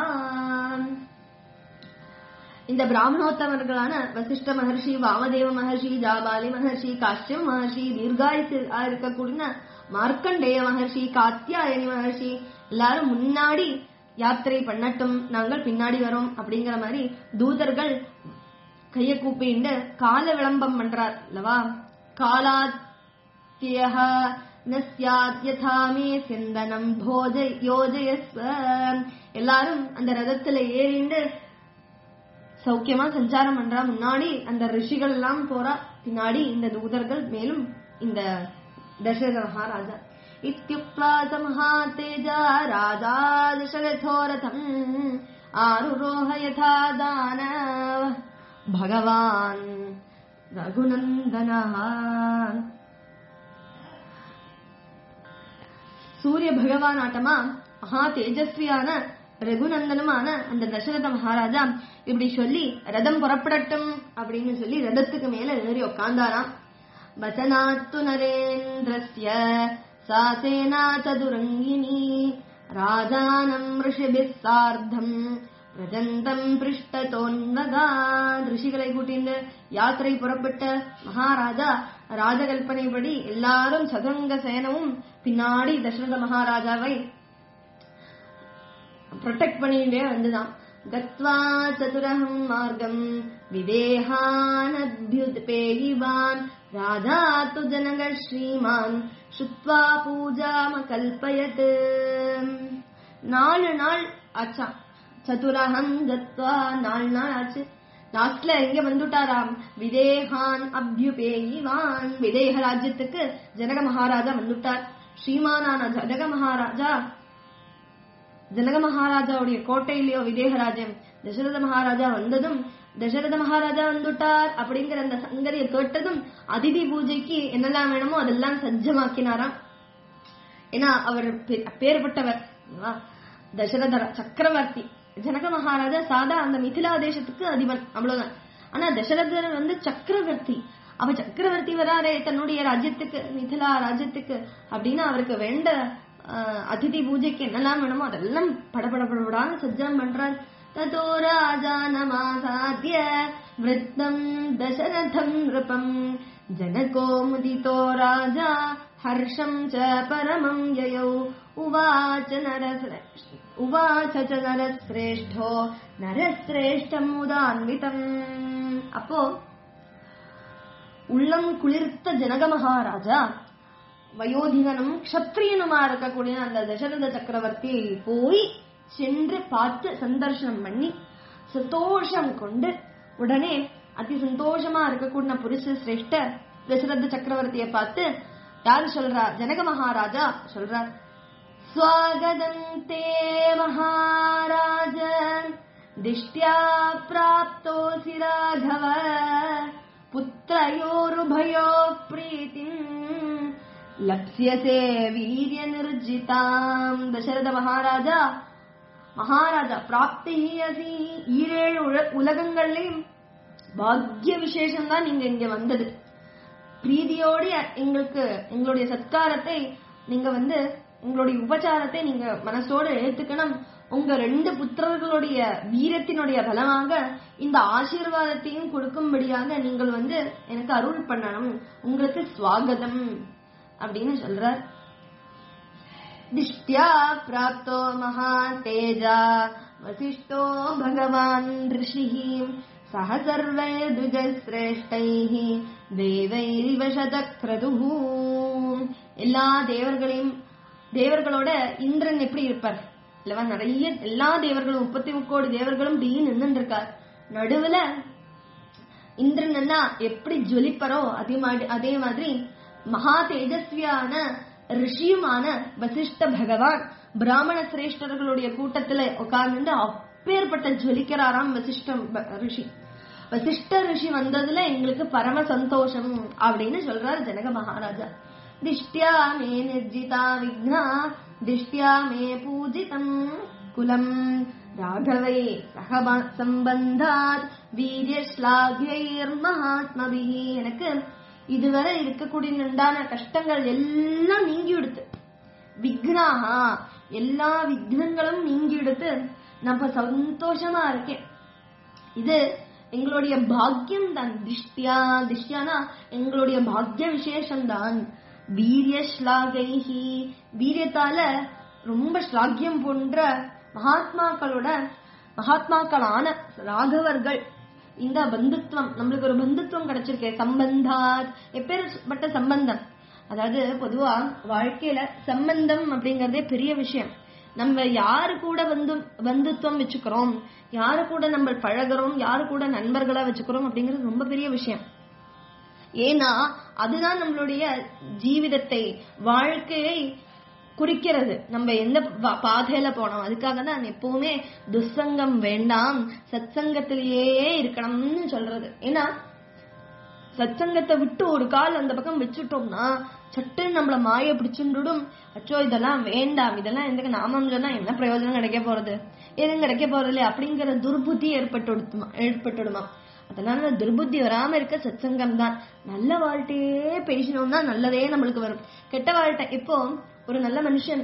இந்த பிராமணோத்தமர்களான வசிஷ்ட மகர்ஷி வாமதேவ மகர்ஷி ஜாபாலி மகர்ஷி காஷ்யம் மகர்ஷி தீர்காயுசு இருக்கக்கூடிய மார்க்கண்டேய மகர்ஷி காத்தியாயனி மகர்ஷி எல்லாரும் முன்னாடி யாத்திரை பண்ணட்டும் நாங்கள் பின்னாடி வரோம் அப்படிங்கிற மாதிரி தூதர்கள் கைய கூப்பிண்டு கால விளம்பம் பண்றார் அல்லவா காலாத்தியக நஸ்யாத்யதாமே சிந்தனம் போஜ யோஜயஸ்வ எல்லாரும் அந்த ரதத்துல ஏறிண்டு சௌக்கியமா சஞ்சாரம் பண்றா முன்னாடி அந்த ரிஷிகள் எல்லாம் போறா பின்னாடி இந்த தூதர்கள் மேலும் இந்த தசரத மகாராஜா இத்தியுக்தா மகாதேஜா ராஜா தசரதோ ரதம் ஆருரோஹ யதா தானவ பகவான் ரகுநந்தனா சூரிய பகவான் ஆட்டமா மகா தேஜஸ்வியான ரகுநந்தனமான அந்த தசரத மகாராஜா இப்படி சொல்லி ரதம் புறப்படட்டும் அப்படின்னு சொல்லி ரதத்துக்கு மேல ஏறி உட்கார்ந்தாராம் வசனாத்து நரேந்திரஸ்ய சாசேனா சதுரங்கினி ராஜானம் ரிஷிபிஸ் சார்த்தம் பிரஜந்தம் பிருஷ்டதோன்வகா ரிஷிகளை கூட்டிண்டு யாத்திரை புறப்பட்ட மகாராஜா ராஜகல்பனைப்படி எல்லாரும் சதுரங்க சேனமும் பின்னாடி தசரத மகாராஜாவை ப்ரொடெக்ட் பண்ணிட்டே வந்துதான் கத்வா சதுரகம் மார்க்கம் விதேகானத்யுத்பேயிவான் ராஜா து ஜனக ஸ்ரீமான் சுத்வா பூஜாம கல்பயத் நாலு நாள் ஆச்சா சதுரகம் கத்வா நாலு நாள் ஆச்சு லாஸ்ட்ல எங்க வந்துட்டாராம் விதேகான் அபியுபேயிவான் விதேக ராஜ்யத்துக்கு ஜனக மகாராஜா வந்துட்டார் ஸ்ரீமானான ஜனக மகாராஜா ஜனக மகாராஜாவுடைய கோட்டையிலேயோ விதேக ராஜ்யம் தசரத மகாராஜா வந்ததும் தசரத மகாராஜா வந்துட்டார் அப்படிங்கிற அந்த சங்கதியை கேட்டதும் அதிதி பூஜைக்கு என்னெல்லாம் வேணுமோ அதெல்லாம் சஜ்ஜமாக்கினாராம் ஏன்னா அவர் பேர்பட்டவர் தசரத சக்கரவர்த்தி ஜனக மகாராஜா சாதா அந்த மிथिला தேசத்துக்கு அதிபன் அவ்வளவுதான் ஆனா தசரதர் வந்து சக்கரவர்த்தி அவ சக்கரவர்த்தி வராரே தன்னுடைய ராஜ்யத்துக்கு மிथिला ராஜ்யத்துக்கு அப்படின்னு அவருக்கு வேண்ட அதிதி பூஜைக்கு என்னெல்லாம் வேணுமோ அதெல்லாம் படபட படபடான்னு சஜ்ஜம் பண்றார் ததோ ராஜானமாசாத்திய விருத்தம் தசரதம் நிருபம் ஜனகோ முதிதோ ராஜா ஹர்ஷம் ச பரமம் யயௌ உவாச்ச நரஸ்ரேஷ்ட உவாச்ச ச நரஸ்ரேஷ்டோ நரஸ்ரேஷ்டம் உதான்விதம் அப்போ உள்ளம் குளிர்த்த ஜனக மகாராஜா வயோதிகனும் க்ஷத்ரியனுமா இருக்கக்கூடிய அந்த தசரத சக்கரவர்த்தியை போய் சென்று பார்த்து சந்தர்சனம் பண்ணி சந்தோஷம் கொண்டு உடனே அதி சந்தோஷமா இருக்கக்கூடிய புருஷ சிரேஷ்ட தசரத சக்கரவர்த்தியை பார்த்து யாரு சொல்றா ஜனக மகாராஜா சொல்றார் ஸ்வாகதந்தே மகாராஜ திஷ்டியா பிராப்தோசி ராഘவ புத்திரயோருபயோ பிரீத்திம் லப்சியசே வீரிய நிர்ஜிதாம் தசரத மகாராஜா மகாராஜா பிராப்தி அசி ஈரேழு உல- உலகங்கள்லயும் பாக்ய விசேஷம் தான் நீங்க இங்க வந்தது பிரீதியோடு எங்களுக்கு எங்களுடைய சத்காரத்தை நீங்க வந்து உங்களுடைய உபச்சாரத்தை நீங்க மனசோட ஏத்துக்கணும் உங்க ரெண்டு புத்திரர்களுடைய வீரத்தினுடைய பலமாக இந்த ஆசீர்வாதத்தையும் கொடுக்கும்படியாக நீங்கள் வந்து எனக்கு அருள் பண்ணணும் உங்களுக்கு ஸ்வாகதம் அப்படின்னு சொல்றார் दिष्ट्या प्राप्तो महातेजा वसिष्ठो भगवान् ऋषिः सह सर्वे द्विजश्रेष्ठैः देवैरिव शतक्रतुः எல்லா தேவர்களையும் தேவர்களோட இந்திரன் எப்படி இருப்பார் இல்லவா நிறைய எல்லா தேவர்களும் முப்பத்தி முக்கோடி தேவர்களும் இப்படி நின்று இருக்கார் நடுவுல இந்திரன் என்ன எப்படி ஜொலிப்பரோ அதே மாதிரி அதே மாதிரி மகா தேஜஸ்வியான ரிஷியுமான வசிஷ்ட பகவான் பிராமண சிரேஷ்டர்களுடைய கூட்டத்துல உட்கார்ந்து அப்பேற்பட்ட ஜொலிக்கிறாராம் வசிஷ்ட ப- ரிஷி வசிஷ்ட ரிஷி வந்ததுல எங்களுக்கு பரம சந்தோஷம் அப்படின்னு சொல்றாரு ஜனக மகாராஜா திஷ்டியா மே நிர்ஜிதா விக்னா திஷ்டியா மே பூஜிதம் குலம் ராகவை சகப சம்பந்தாத் வீரிய ஸ்லாகியர் மகாத்மபிஹி எனக்கு இதுவரை இருக்கக்கூடிய உண்டான கஷ்டங்கள் எல்லாம் நீங்கி விடுத்து விக்னாஹா எல்லா விக்னங்களும் நீங்கி எடுத்து நம்ம சந்தோஷமா இருக்கேன் இது எங்களுடைய பாக்கியம் தான் திஷ்டியா திஷ்டியானா எங்களுடைய பாக்கிய விசேஷம் தான் வீரிய ஸ்லாகைஹி வீரியத்தால ரொம்ப ஸ்லாகியம் போன்ற மகாத்மாக்களோட மகாத்மாக்களான ராகவர்கள் இந்த பந்துத்துவம் நம்மளுக்கு ஒரு பந்துத்துவம் கிடைச்சிருக்கே சம்பந்தாத் எப்பேற்பட்ட சம்பந்தம் அதாவது பொதுவா வாழ்க்கையில சம்பந்தம் அப்படிங்கறதே பெரிய விஷயம் நம்ம யாரு கூட வந்து பந்துத்துவம் வச்சுக்கிறோம் யாரு கூட நம்ம பழகுறோம் யாரு கூட நண்பர்களா வச்சுக்கிறோம் அப்படிங்கிறது ரொம்ப பெரிய விஷயம் ஏன்னா அதுதான் நம்மளுடைய ஜீவிதத்தை வாழ்க்கையை குறிக்கிறது நம்ம எந்த பா- பாதையில போனோம் அதுக்காக தான் எப்பவுமே துஸ்சங்கம் வேண்டாம் சத்சங்கத்திலேயே இருக்கணும்னு சொல்றது ஏன்னா சத்சங்கத்தை விட்டு ஒரு கால் அந்த பக்கம் வச்சுட்டோம்னா சட்டுன்னு நம்மள மாய பிடிச்சுடும் அச்சோ இதெல்லாம் வேண்டாம் இதெல்லாம் எந்த நாமம் சொன்னா என்ன பிரயோஜனம் கிடைக்க போறது எதுவும் கிடைக்க போறது இல்லையா அப்படிங்கிற துர்புத்தி ஏற்பட்டுடுமா ஏற்பட்டுடுமா அதனால அந்த துர்புத்தி வராம இருக்க சத்சங்கம் தான் நல்ல வாழ்க்கையே பேசினோம்னா நல்லதே நம்மளுக்கு வரும் கெட்ட வாழ்க்கை இப்போ ஒரு நல்ல மனுஷன்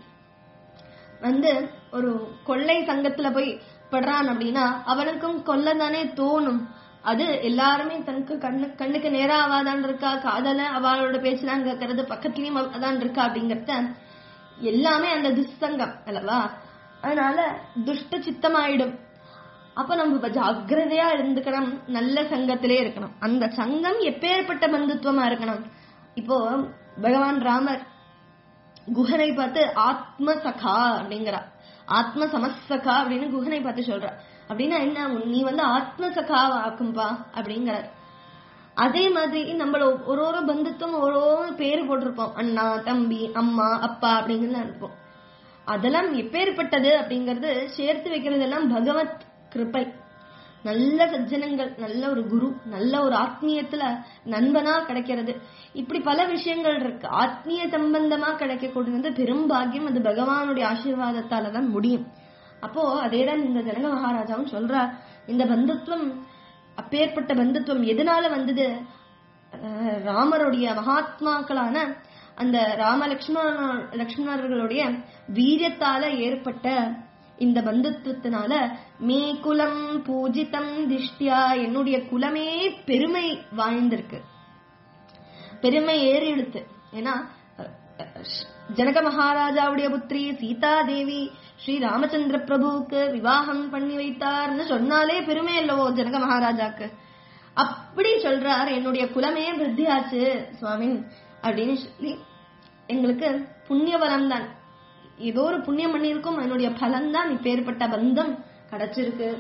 வந்து ஒரு கொள்ளை சங்கத்துல போய் படுறான் அப்படின்னா அவனுக்கும் கொல்ல தானே தோணும் அது எல்லாருமே தனக்கு கண்ணு கண்ணுக்கு நேரா அவாதான் இருக்கா காதல அவளோட பேசுறாங்க கேட்கறது பக்கத்துலயும் அதான் இருக்கா அப்படிங்கறத எல்லாமே அந்த துஸ்சங்கம் அல்லவா அதனால துஷ்ட சித்தமாயிடும் அப்ப நம்ம இப்ப ஜாக்கிரதையா இருந்துக்கணும் நல்ல சங்கத்திலே இருக்கணும் அந்த சங்கம் எப்பேற்பட்ட பந்துத்துவமா இருக்கணும் இப்போ பகவான் ராமர் குஹனை பார்த்து ஆத்ம சகா அப்படிங்கிறா ஆத்ம சமசகா அப்படின்னு குஹனை பார்த்து சொல்றா அப்படின்னா என்ன உன் நீ வந்து ஆத்ம சகாவா ஆக்கும்பா அப்படிங்கிறார் அதே மாதிரி நம்மள ஒரு ஒரு பந்துத்துவம் ஒரு ஒரு பேரு போட்டிருப்போம் அண்ணா தம்பி அம்மா அப்பா அப்படிங்கலாம் இருப்போம் அதெல்லாம் எப்பேற்பட்டது அப்படிங்கறது சேர்த்து வைக்கிறதெல்லாம் பகவத் கிருபை நல்ல சஜ்ஜனங்கள் நல்ல ஒரு குரு நல்ல ஒரு ஆத்மீயத்துல நண்பனா கிடைக்கிறது இப்படி பல விஷயங்கள் இருக்கு ஆத்மீய சம்பந்தமா கிடைக்கக்கூடியது பெரும் பாக்கியம் அது பகவானுடைய ஆசீர்வாதத்தால தான் முடியும் அப்போ அதேதான் இந்த ஜனக மகாராஜாவும் சொல்றார் இந்த பந்துத்துவம் அப்பேற்பட்ட பந்துத்துவம் எதனால வந்தது அஹ் ராமருடைய மகாத்மாக்களான அந்த ராம லக்ஷ்மண லக்ஷ்மணர்களுடைய வீரியத்தால ஏற்பட்ட இந்த பந்துத்துவத்தினால மே குலம் பூஜிதம் திஷ்டியா என்னுடைய குலமே பெருமை வாய்ந்திருக்கு பெருமை ஏறி எடுத்து ஏன்னா அஹ், அஹ், ஜனக மகாராஜாவுடைய புத்திரி சீதா தேவி ஸ்ரீ ராமச்சந்திர பிரபுவுக்கு விவாகம் பண்ணி வைத்தார்னு சொன்னாலே பெருமை அல்லவோ ஜனக மகாராஜாக்கு அப்படி சொல்றார் என்னுடைய குலமே விருத்தியாச்சு சுவாமி அப்படின்னு சொல்லி எங்களுக்கு புண்ணிய பலம் தான் ஏதோ ஒரு புண்ணியம் பண்ணியிருக்கோம் அதனுடைய பலன் தான் இப்பேற்பட்ட பந்தம் கிடைச்சிருக்கு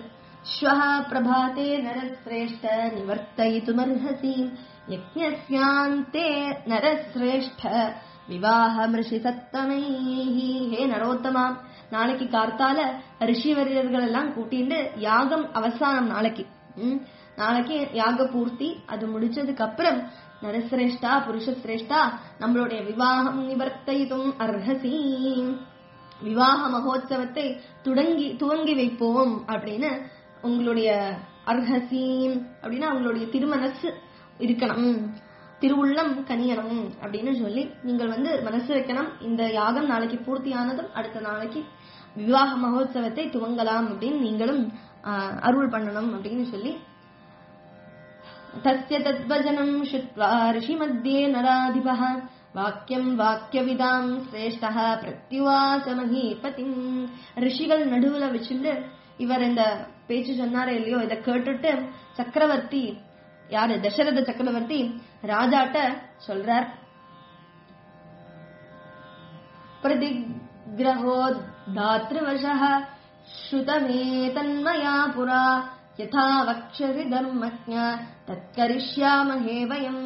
श्वः प्रभाते नरश्रेष्ठ निवर्तयितुमर्हसि यज्ञस्यान्ते नरश्रेष्ठ விவாகமிருஷி சத்தமைஹி ஹே நரோத்தமா நாளைக்கு கார்த்தால ரிஷிவரியர்கள் எல்லாம் கூட்டிட்டு யாகம் அவசானம் நாளைக்கு ம், நாளைக்கு யாக பூர்த்தி அது முடிச்சதுக்கு அப்புறம் நரசிரேஷ்டா புருஷசிரேஷ்டா நம்மளுடைய விவாகம் நிவர்த்தித்தும் அர்ஹசி விவாக மகோத்சவத்தை துடங்கி துவங்கி வைப்போம் அப்படின்னு உங்களுடைய அர்ஹசீம் அப்படின்னா உங்களுடைய திருமனசு இருக்கணும் திருவுள்ளம் கனியணும் அப்படின்னு சொல்லி நீங்கள் வந்து மனசு வைக்கணும் இந்த யாகம் நாளைக்கு பூர்த்தியானதும் அடுத்த நாளைக்கு விவாக மகோத்சவத்தை துவங்கலாம் அப்படின்னு நீங்களும் ஆஹ், அருள் பண்ணணும் அப்படின்னு சொல்லி तस्य तद्वचनम् श्रुत्वा ऋषिमध्ये नराधिपः வாக்கியம் வாக்கியவிதாம் சிரேஷ்டா பிரத்யுவாச மகீபதிம் ரிஷிகள் நடுவுல வச்சுட்டு இவர் இந்த பேச்சு சொன்னாரே இல்லையோ இதை கேட்டுட்டு சக்கரவர்த்தி யாரு தசரத சக்கரவர்த்தி ராஜாட்ட சொல்றார் प्रतिग्रहो धातृवशः श्रुतमेतन्मया पुरा यथा वक्ष्यसि धर्मज्ञ तत्करिष्यामहे वयम्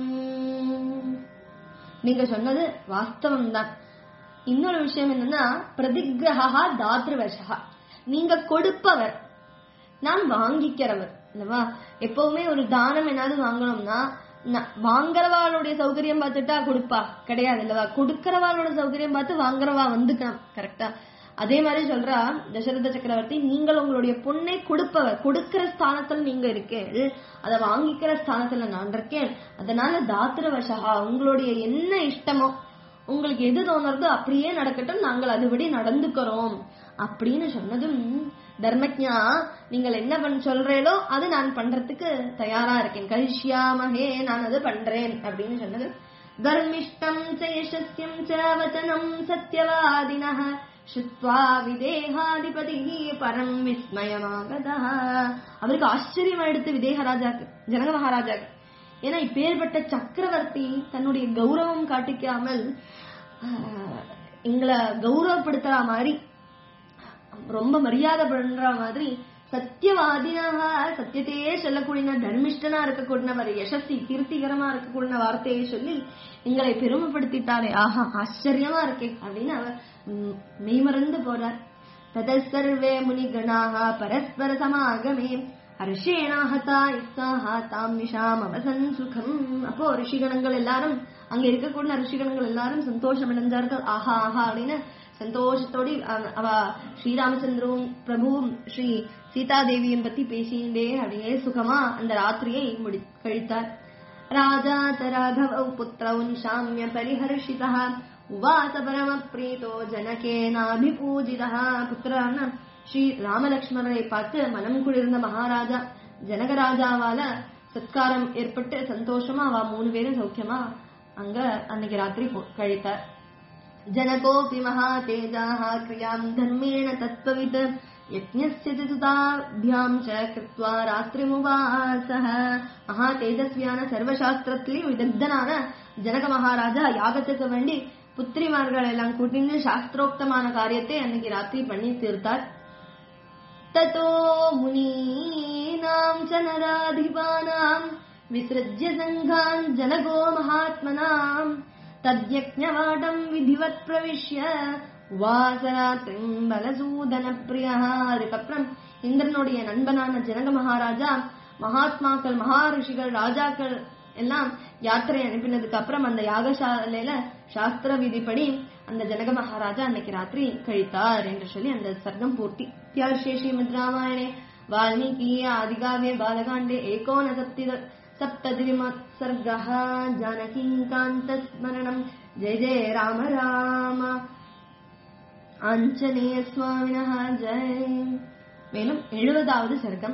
நீங்க சொன்னது வாஸ்தவம் தான் இன்னொரு விஷயம் என்னன்னா பிரதிகிரகா தாத்ருவசா நீங்க கொடுப்பவர் நான் வாங்கிக்கிறவர் இல்லவா எப்பவுமே ஒரு தானம் ஏதாவது வாங்கணும்னா ந- வாங்குறவாளுடைய சௌகரியம் பார்த்துட்டா கொடுப்பா கிடையாது இல்லவா கொடுக்கறவாளோட சௌகரியம் பார்த்து வாங்குறவா வந்துக்கணும் கரெக்டா அதே மாதிரி சொல்றா தசரத சக்கரவர்த்தி நீங்கள் உங்களுடைய பொண்ணை கொடுப்பவர் கொடுக்கிற ஸ்தானத்துல நீங்க இருக்கீர்கள் அதை வாங்கிக்கிற ஸ்தானத்துல நான் இருக்கேன் அதனால தாத்திரவசா உங்களுடைய என்ன இஷ்டமோ உங்களுக்கு எது தோணுறதோ அப்படியே நடக்கட்டும் நாங்கள் அதுபடி நடந்துக்கிறோம் அப்படின்னு சொன்னதும் தர்மஜா நீங்கள் என்ன பண்ண சொல்றீங்களோ அது நான் பண்றதுக்கு தயாரா இருக்கேன் கரிஷ்யாமஹே நான் அது பண்றேன் அப்படின்னு சொன்னது தர்மிஷ்டம் ச யசஸ்யம் ச வச்சனம் சத்யவாதினः ஸ்ருத்வா விதேகாதிபதி பரம் விஸ்மயமாகதா அவருக்கு ஆச்சரியம் எடுத்து விதேக ராஜாக்கு ஜனக மகாராஜாக்கு ஏன்னா இப்பேற்பட்ட சக்கரவர்த்தி தன்னுடைய கௌரவம் காட்டிக்காமல் ஆஹ், எங்களை கௌரவப்படுத்துற மாதிரி ரொம்ப மரியாதை பண்ற மாதிரி சத்தியவாதினாக சத்தியத்தையே சொல்லக்கூடிய தர்மிஷ்டனா இருக்கக்கூடியவர் யசஸ்தி கீர்த்திகரமா இருக்கக்கூடிய வார்த்தையை சொல்லி எங்களை பெருமைப்படுத்திட்டாரே ஆஹா ஆச்சரியமா இருக்கே அப்படின்னு அவர் ம், மெய்மறந்து போறார் ததசர்வே முனிகணாக பரஸ்பர சமாகமே ஹர்ஷேனாஹதா இஸ்ஸாஹா தாம் நிஷாம் அவசன் சுகம் அப்போ ரிஷிகணங்கள் எல்லாரும் அங்க இருக்கக்கூடிய ரிஷிகணங்கள் எல்லாரும் சந்தோஷம் அடைஞ்சார்கள் ஆஹா ஆஹா அப்படின்னு சந்தோஷத்தோடு அவ- அவ ஸ்ரீராமச்சந்திரவும் பிரபுவும் ஸ்ரீ சீதாதேவியும் பத்தி பேசிண்டே அப்படியே சுகமா அந்த ராத்திரியை முடி கழித்தார் ராஜா தராகவ புத்திரௌ நிஷாமிய பரிஹர்ஷிதா உவாச பரம பிரீதோ ஜனகேனாபிபூஜிதா புத்திரான ஸ்ரீ ராமலக்ஷ்மணரை பார்த்து மனம் குளிர்ந்த மகாராஜா ஜனகராஜாவால சத்காரம் ஏற்பட்டு சந்தோஷமா அவ மூணு பேரும் சௌக்கியமா அங்க அன்னைக்கு ராத்திரி போ- கழித்தார் जनकोऽपि महातेजाः क्रियाम् धर्मेण तत्त्ववित् यज्ञस्य च सुताभ्याम् च कृत्वा ராத்திரிமுவாசः மகா தேஜஸ்வியான சர்வசாஸ்திரத்திலையும் விதக்தனான ஜனக மகாராஜா யாகத்துக்கு வேண்டி புத்திரிமார்கள் எல்லாம் கூட்டிட்டு சாஸ்திரோக்தமான காரியத்தை அன்னைக்கு ராத்திரி பண்ணி தீர்த்தார் ततो मुनीनाम् च नराधिपानाम् विसृज्य सङ्घान् जनगो महात्मनाम् तद्यज्ञवाटम् विधिवत् प्रविश्य உவாசராத்திரிம் பலசூதன பிரியா அதுக்கப்புறம் இந்திரனுடைய நண்பனான ஜனக மகாராஜா மகாத்மாக்கள் மகாரிஷிகள் ராஜாக்கள் எல்லாம் யாத்திரை அனுப்பினதுக்கு அப்புறம் அந்த யாகசாலையில சாஸ்திர விதிப்படி அந்த ஜனக மகாராஜா அன்னைக்கு ராத்திரி கழித்தார் என்று சொல்லி அந்த சர்க்கம் பூர்த்தி இத்தியார்ஷே ஸ்ரீமத் ராமாயணே வால்மீகி ஆதிகாவே பாலகாண்டே ஏகோன சப்தி சப்ததிரிமத் சர்கः ஜானகீகாந்தஸ்மரணம் ஜெய ஜெய ராம ராம ஆஞ்சநேய சுவாமினஹ ஜெய் மேலும் எழுபதாவது சர்க்கம்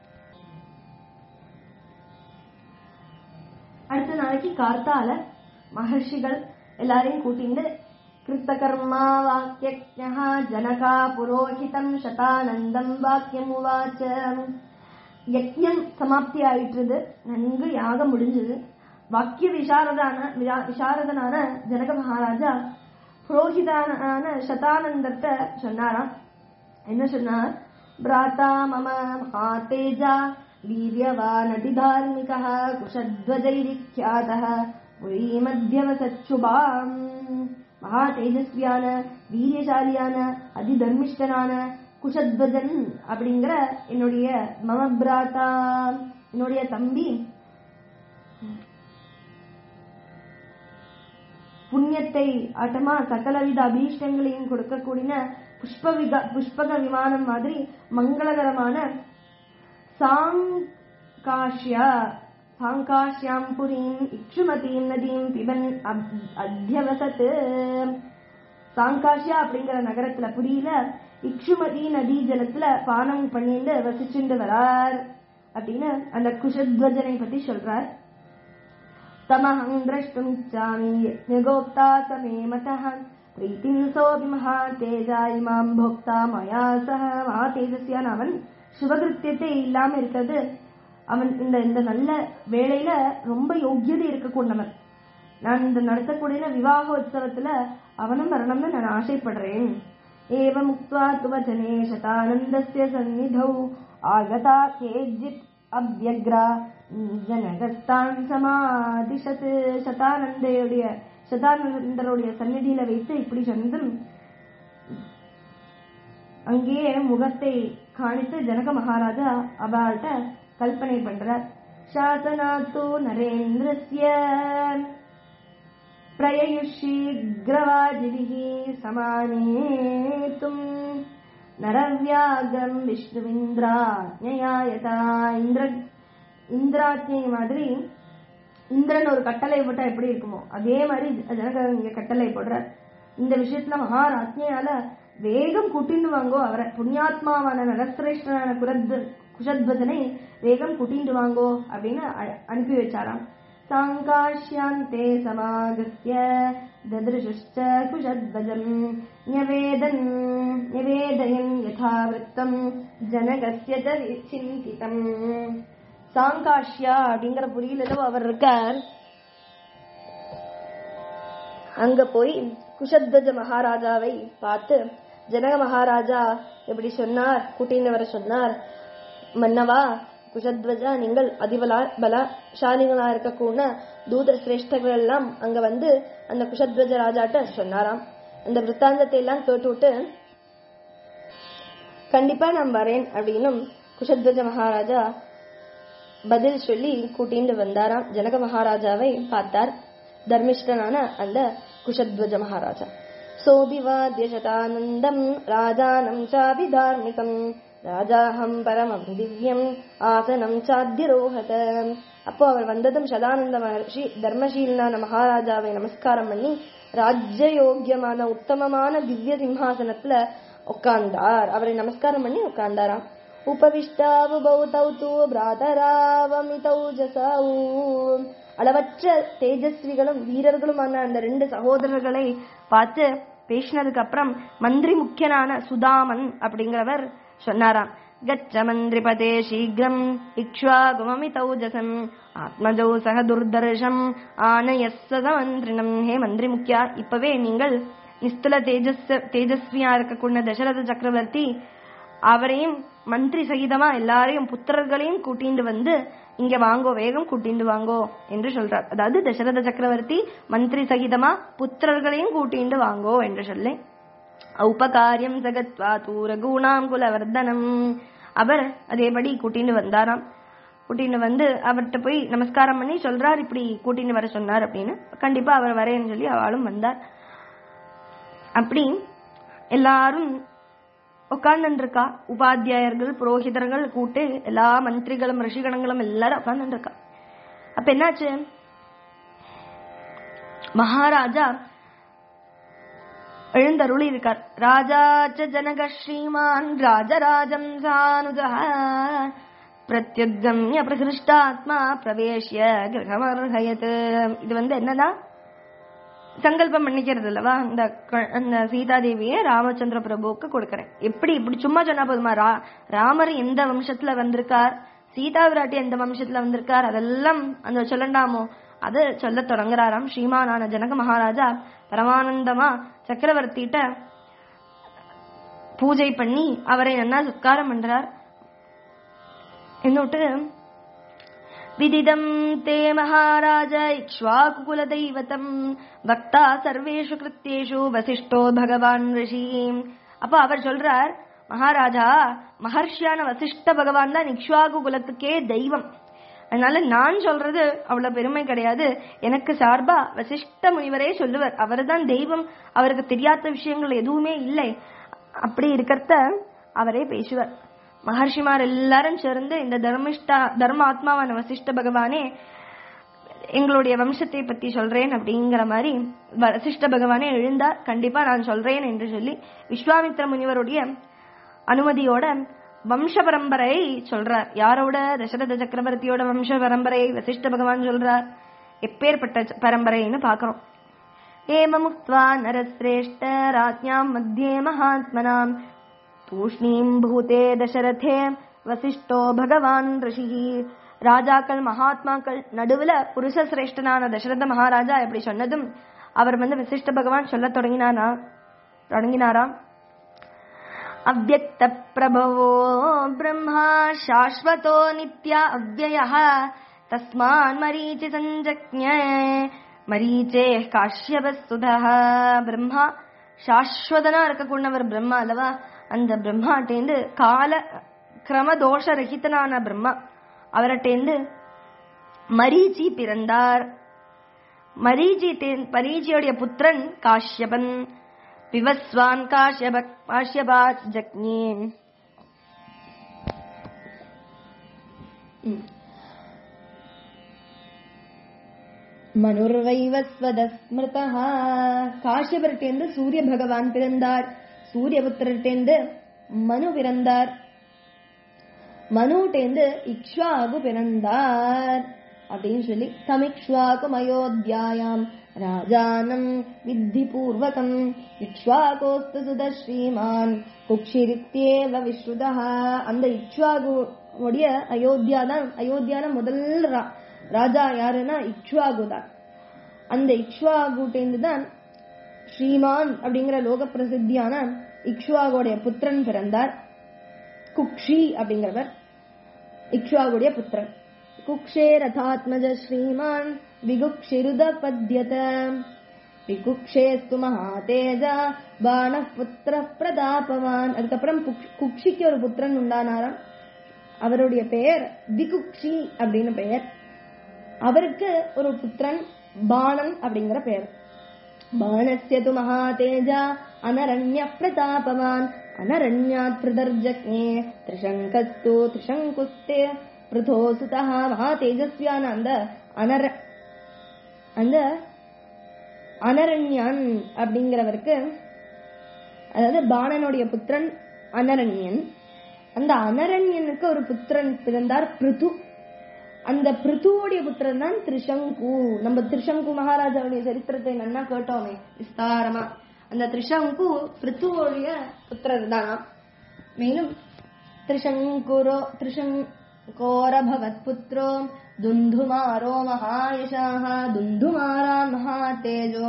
அடுத்த நாளைக்கு கார்த்தால மகர்ஷிகள் எல்லாரையும் கூட்டிண்டு கிருத்தகர்மா வாக்கியஜா ஜனகா புரோஹிதம் சதானந்தம் வாக்கியம் உவாச்ச யஜ்ஞம் சமாப்தி ஆயிட்டுது நன்கு யாகம் முடிஞ்சது வாக்கிய விசாரதான விரா- விசாரதனான ஜனக மகாராஜா புரோஹிதான சதானந்தத்தை சொன்னாராம் என்ன சொன்னார் भ्राता मम महातेजा वीर्यवानतिधार्मिकः कुशध्वजैरिख्यातः புரீமத்தியவசச்சுபாம் மகா தேஜஸ்வியான வீரியசாலியான அதிதர்மிஷ்டனான குஷத்வஜன் அப்படிங்கிற என்னுடைய மம பிராத்தா என்னுடைய தம்பி புண்ணியத்தை ஆட்டமா சகலவித அபீஷ்டங்களையும் கொடுக்கக்கூடிய புஷ்பவிக புஷ்பக விமானம் மாதிரி மங்களகரமான சாங்காஷ்யா சாங்காஷ்யாம் புரீம் இக்ஷுமதீம் நதீம் பிபன் அப்- அத்தியவசத் சாங்காஷ்யா அப்படிங்கிற நகரத்துல புரியல இக்ஷுமதி நதி ஜலத்துல பானம் பண்ணிட்டு வசிச்சுண்டு வரார் அப்படின்னு அந்த குஷத்வஜனை பத்தி சொல்றார் तमहं द्रष्टुमिच्छामि यज्ञगोप्ता स मे मतः प्रीतिं सोऽपि महातेजा इमां भोक्ता மயா சக மகாதேஜஸ்வியான அவன் சுபகிருத்தியத்தை இல்லாம இருக்கிறது அவன் இந்த இந்த நல்ல வேளையில ரொம்ப யோக்கியதை இருக்கக்கூடியவன் நான் இந்த நடத்தக்கூடிய விவாக உற்சவத்துல அவனும் வரணும்னு நான் ஆசைப்படுறேன் ஏவம் உக்த்வா துவச்சனே சதானந்தஸ்ய சந்நிதௌ ஆகதா கேஜித் அவ்யக்ரா ஜனகஸ்தான் சமாதிஷத் சதானந்தையுடைய சதானந்தருடைய சந்நிதியில வைத்து இப்படி சொன்னதும் அங்கேயே முகத்தை காணித்து ஜனக மகாராஜா அவள்கிட்ட கல்பனை பண்றார் சாசனாத்து நரேந்திரஸ்ய प्रययुषीग्रवाजिभिः समानेतुम् நரவியாகம் விஷ்ணுவிந்திராஜ்ஞயா யதா இந்திர இந்திராஜ்ஞை மாதிரி இந்திரன் ஒரு கட்டளை போட்டா எப்படி இருக்குமோ அதே மாதிரி ஜனகர் இங்க கட்டளை போடுறார் இந்த விஷயத்துல மகாராஜ்ஞையால வேகம் கூட்டிண்டு வாங்கோ அவரை புண்ணியாத்மாவான நரசிரேஷ்டனான குரத் குஷத்வஜனை வேகம் கூட்டிண்டு வாங்கோ அப்படின்னு அ- அனுப்பி வச்சாராம் சாங்காஷ்யாந்தே சமாகஸ்ய ददृशश्च कुशध्वजम् न्यवेदन् न्यवेदयन् यथावृत्तम् ஜனகஸ்ய च சிந்திதம் சாங்காஷ்யா அப்படிங்கிற புரியில அவர் இருக்கார் அங்க போய் குஷத்வஜ மகாராஜாவை பார்த்து ஜனக மகாராஜா எப்படி சொன்னார் கூட்டின்னு வர சொன்னார் மன்னவா குஷத்வஜா நீங்கள் அதிபலா பலசாலிகளா இருக்கக்கூட தூத சிரேஷ்டர்கள் எல்லாம் அங்க வந்து அந்த குஷத்வஜ ராஜாட்ட சொன்னாராம் அந்த விற்த்தாந்தத்தை எல்லாம் கேட்டுவிட்டு கண்டிப்பா நான் வரேன் அப்படின்னும் குஷத்வஜ மகாராஜா பதில் சொல்லி கூட்டிட்டு வந்தாராம் ஜனக மகாராஜாவை பார்த்தார் தர்மிஷ்டனான அந்த குஷத்வஜ மகாராஜா சோபிவாத்ய சதானந்தம் ராஜானம் சாபி தார்மிகம் ராஜாஹம் பரமம் திவ்யம் ஆசனம் சாத்தியரோகத அப்போ அவர் வந்ததும் சதானந்த மகர்ஷி தர்மசீலனான மகாராஜாவை நமஸ்காரம் பண்ணி ராஜ்யயோக்கியமான உத்தமமான திவ்ய சிம்ஹாசனத்துல உட்கார்ந்தார் அவரை நமஸ்காரம் பண்ணி உட்கார்ந்தாராம் உபவிஷ்டாவுபௌ தௌ தூ பிராதராவமிதௌ ஜசௌ அளவற்ற தேஜஸ்விகளும் வீரர்களுமான அந்த ரெண்டு சகோதரர்களை பார்த்து பேசினதுக்கு அப்புறம் மந்திரி முக்கியனான சுதாமன் அப்படிங்கிறவர் சொன்னாராம் கச்ச மந்திரிபதே சீக்கிரம் இக்ஷ்வாகுமமி தௌஜசம் ஆத்மஜௌ சக துர்தர்ஷம் ஆனயஸ்ஸத மந்திரினம் ஹே மந்திரி முக்கியா இப்பவே நீங்கள் நிஸ்தல தேஜஸ் தேஜஸ்வியா இருக்கக்கூடிய தசரத சக்கரவர்த்தி அவரையும் மந்திரி சகிதமா எல்லாரையும் புத்திரர்களையும் கூட்டிண்டு வந்து இங்க வாங்கோ வேகம் கூட்டிண்டு வாங்கோ என்று சொல்றார் அதாவது தசரத சக்கரவர்த்தி மந்திரி சகிதமா புத்திரர்களையும் கூட்டிண்டு வாங்கோ என்று சொல்லி உபகாரியம் சகத்வா தூரகூணாம் குலவர்தனம் அவர் அதேபடி கூட்டின்னு வந்தாராம் கூட்டின்னு வந்து அவர்கிட்ட போய் நமஸ்காரம் பண்ணி சொல்றார் இப்படி கூட்டின்னு வர சொன்னார் அப்படின்னு கண்டிப்பா அவர் வரேன்னு சொல்லி அவளும் வந்தார் அப்படி எல்லாரும் உட்கார்ந்துருக்கா உபாத்தியாயர்கள் புரோகிதர்கள் கூட்டு எல்லா மந்திரிகளும் ரிஷிகணங்களும் எல்லாரும் உட்கார்ந்துருக்கா அப்ப என்னாச்சு மகாராஜா எழுந்தருளி இருக்கார் ராஜாச்ச ஜனக ஸ்ரீமான் ராஜராஜம் சானுஜ பிரத்யுத்கம்ய பிரகிருஷ்டாத்மா பிரவேஷ்ய கிரகமர்ஹயத் இது வந்து என்னதான் சங்கல்பம் பண்ணிக்கிறது அல்லவா இந்த க- அந்த சீதாதேவியை ராமச்சந்திர பிரபுவுக்கு கொடுக்கறேன் எப்படி இப்படி சும்மா சொன்னா போதுமா ரா ராமர் எந்த வம்சத்துல வந்திருக்கார் சீதா விராட்டி எந்த வம்சத்துல வந்திருக்கார் அதெல்லாம் அந்த சொல்லண்டாமோ அது சொல்ல தொடங்குறாராம் ஸ்ரீமானான ஜனக மகாராஜா பரமானந்தமா சக்கரவர்த்திட்ட பூஜை பண்ணி அவரை நன்னா சத்காரம் பண்றார் என்னோட்டு விதிதம் தே மகாராஜ இக்ஷ்வாகுகுலதைவதம் பக்தா சர்வேஷு கிருத்தியேஷு வசிஷ்டோ பகவான் ரிஷி அப்ப அவர் சொல்றார் மகாராஜா மகர்ஷியான வசிஷ்ட பகவான் தான் இக்ஷ்வாகு குலத்துக்கே தெய்வம் அதனால நான் சொல்றது அவ்வளவு பெருமை கிடையாது எனக்கு சார்பா வசிஷ்ட முனிவரே சொல்லுவார் அவர்தான் தெய்வம் அவருக்கு தெரியாத விஷயங்கள் எதுவுமே இல்லை அப்படி இருக்கிறத அவரே பேசுவார் மகர்ஷிமார் எல்லாரும் சேர்ந்து இந்த தர்மிஷ்டா தர்ம ஆத்மாவான வசிஷ்ட பகவானே எங்களுடைய வம்சத்தை பத்தி சொல்றேன் அப்படிங்கிற மாதிரி வசிஷ்ட பகவானே எழுந்தார் கண்டிப்பா நான் சொல்றேன் என்று சொல்லி விஸ்வாமித்ர முனிவருடைய அனுமதியோட வம்ச பரம்பரை சொல்றார் யாரோட தசரத சக்கரவர்த்தியோட வம்ச பரம்பரை வசிஷ்ட பகவான் சொல்றார் எப்பேற்பட்ட பரம்பரைன்னு பாக்குறோம் ஏமமுக்த்வா நரசிரேஷ்ட ராஜ்ஞாம் மத்தியே மகாத்மனாம் தூஷ்ணீம் பூதே தசரதே வசிஷ்டோ பகவான் ரிஷி ராஜாக்கள் மகாத்மாக்கள் நடுவுல புருஷ சிரேஷ்டனான தசரத மகாராஜா எப்படி சொன்னதும் அவர் வந்து வசிஷ்ட பகவான் சொல்ல தொடங்கினாரா தொடங்கினாராம் அவ்வக்த பிரபவோ பிரம்மா சாஸ்வதோ நித்யா அவ்வய தஸ்மான் மரீச்சி சஞ்சக்ஞ மரீச்சே காஷ்யபசுதா பிரம்மா சாஸ்வதனா இருக்கக்கூடியவர் பிரம்மா அல்லவா அந்த பிரம்மாட்டேந்து கால கிரமதோஷ ரகிதனான பிரம்மா அவர்கிட்டேந்து மரீச்சி பிறந்தார் மரீச்சி மரீச்சியோடைய புத்திரன் காஷ்யபன் விவஸ்வான் காஷ்யப காஷ்யபாத் ஜக்ஞே மனுர்வைவஸ்வதஸ்மிருதா காஷ்யபர்டேந்து சூரிய பகவான் பிறந்தார் சூரியபுத்திரட்டேந்து மனு பிறந்தார் மனுட்டேந்து இக்ஷ்வாகு பிறந்தார் அப்படின்னு சொல்லி தமிக்ஷ்வாகும் அயோத்தியாயாம் ராஜானம் வித்தி பூர்வகம் இக்ஷ்வாகோஸ்து சுத ஸ்ரீமான் குக்ஷிரித்தேவ விஸ்ருதா அந்த இக்ஷ்வாகு உடைய அயோத்தியா தான் அயோத்தியான முதல் ரா- ராஜா யாருன்னா இக்ஷ்வாகு தான் அந்த இக்ஷ்வாகுட்டேந்து தான் ஸ்ரீமான் அப்படிங்கிற லோக பிரசித்தியான இக்ஷ்வாகுடைய புத்திரன் பிறந்தார் குக்ஷி அப்படிங்கிறவர் இக்ஷ்வாகுடைய புத்திரன் குக்ஷே ரதாத்மஜ ஸ்ரீமான் விகுக்ஷிருத பத்யத விகுக்ஷேஸ்து மகாதேஜா பான புத்திர பிரதாபவான் அதுக்கப்புறம் குக்- குக்ஷிக்கு ஒரு புத்திரன் உண்டானாராம் அவருடைய பெயர் விகுக்ஷி அப்படின்னு பெயர் அவருக்கு ஒரு புத்திரன் பாணன் அப்படிங்கிற பெயர் बाणस्य तु महातेजा अनरण्य प्रतापवान् अनरण्यात् प्रदर्जज्ञे त्रिशङ्कस्तु त्रिशङ्कुस्ते पृथो सुतः மகாதேஜஸ்வியான அந்த அனர அந்த அனரண்யன் அப்படிங்கிறவருக்கு அதாவது பாணனுடைய புத்திரன் அனரண்யன் அந்த அனரண்யனுக்கு ஒரு புத்திரன் பிறந்தார் பிருது அந்த பிருத்துவோடைய புத்திரன் தான் திரிசங்கு நம்ம திரிசங்கு மகாராஜாவுடைய சரித்திரத்தை நன்னா கேட்டோமே விஸ்தாரமா அந்த திரிசங்கு பிருத்துவோடைய புத்திரர் தானா மேலும் திரிசங்குரோ திரிசங்கோரபவத் புத்திரோ துந்துமாரோ மகாயசாக துந்துமாரான் மகாதேஜோ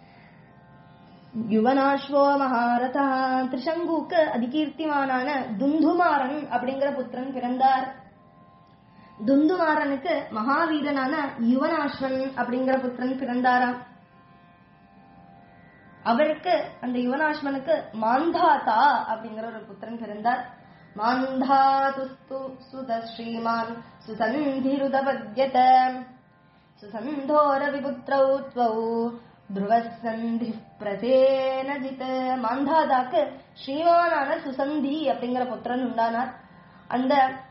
யுவனாஸ்வோ மகாரதா திரிசங்குக்கு அதிகீர்த்திமானான துந்துமாரன் அப்படிங்கிற புத்திரன் பிறந்தார் துந்துமாரனுக்கு மகாவீரனான யுவனாஸ்வன் அப்படிங்கிற புத்திரன் பிறந்தாராம் அவருக்கு அந்த யுவனாஸ்வனுக்கு மாந்தாதா அப்படிங்கிற ஒரு புத்திரன் பிறந்தார் மாந்தாதுஸ்து சுத ஸ்ரீமான் சுசந்திருதபத்யத சுசந்தோர விபுத்ரௌ த்வௌ துருவசந்தி பிரசேனஜித் மாந்தாதாக்கு ஸ்ரீமானான சுசந்தி அப்படிங்கிற புத்திரன் உண்டானார் அந்த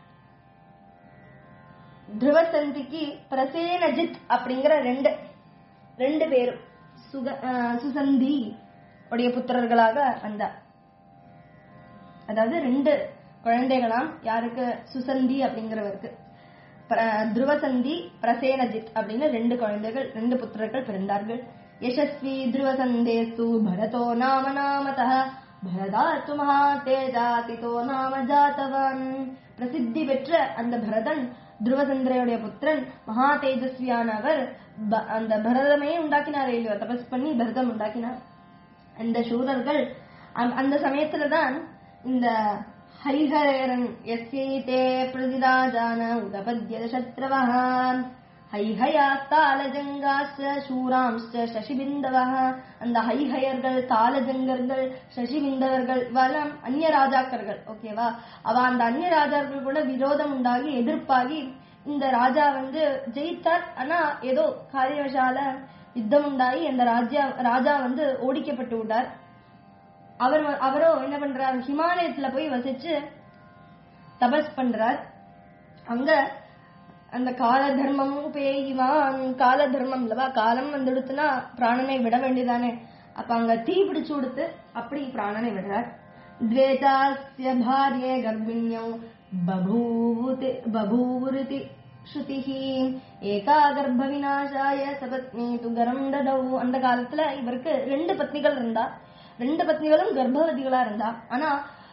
துருவசந்திக்கு பிரசேனஜித் அப்படிங்கிற ரெண்டு ரெண்டு பேரும் சுக அஹ் சுசந்தி உடைய புத்திரர்களாக வந்தார் அதாவது ரெண்டு குழந்தைகளாம் யாருக்கு சுசந்தி அப்படிங்கிறவருக்கு பிர- துருவசந்தி பிரசேனஜித் அப்படின்னு ரெண்டு குழந்தைகள் ரெண்டு புத்திரர்கள் பிறந்தார்கள் யசஸ்வி துருவசந்தேஸ்து பரதோ நாம நாமதः பரதாத்து மகாதேஜாதிதோ நாம ஜாதவான் பிரசித்தி பெற்ற அந்த பரதன் துருவசந்திரையுடைய புத்திரன் மகா தேஜஸ்வியானவர் ப- அந்த பரதமே உண்டாக்கினார் இல்லையோ தபஸ் பண்ணி பரதம் உண்டாக்கினார் அந்த சூரர்கள் அந்த- அந்த சமயத்துலதான் இந்த ஹைஹரேரன் எஸ்யைதே பிரதிராஜான உதபத்ய சத்ரவः ஹைஹயா தாளஜங்காஸ்ச சூராம்ஸ்ச சசிபிந்தவः அந்த ஹைஹயர்கள் தாளஜங்கர்கள் சசிபிந்தவர்கள் இவெல்லாம் அந்நிய ராஜாக்கர்கள் ஓகேவா அவ அந்த அந்நிய ராஜாக்கள் கூட விரோதம் உண்டாகி எதிர்ப்பாகி இந்த ராஜா வந்து ஜெயித்தார் ஆனா ஏதோ காரியவசால யுத்தம் உண்டாகி அந்த ராஜா ராஜா வந்து ஓடிக்கப்பட்டு விட்டார் அவர் வ- அவரோ என்ன பண்றார் ஹிமாலயத்துல போய் வசிச்சு தபஸ் பண்றார் அங்க அந்த கால தர்மமும் பேய்வான் கால தர்மம் இல்லவா காலம் வந்துடுத்துனா பிராணனை விட வேண்டியதானே அப்ப அங்க தீ பிடிச்சு கொடுத்து அப்படி பிராணனை விடுறார் द्वेतास्य भार्ये गर्भिण्यौ बभूवुति बभूवुरिति ஸ்ருதிஹ ஏகா கர்ப்ப விநாசாய சபத்னி துகரம் ததௌ அந்த காலத்துல இவருக்கு ரெண்டு பத்னிகள் இருந்தா ரெண்டு பத்னிகளும் கர்ப்பவதிகளா இருந்தா ஆனா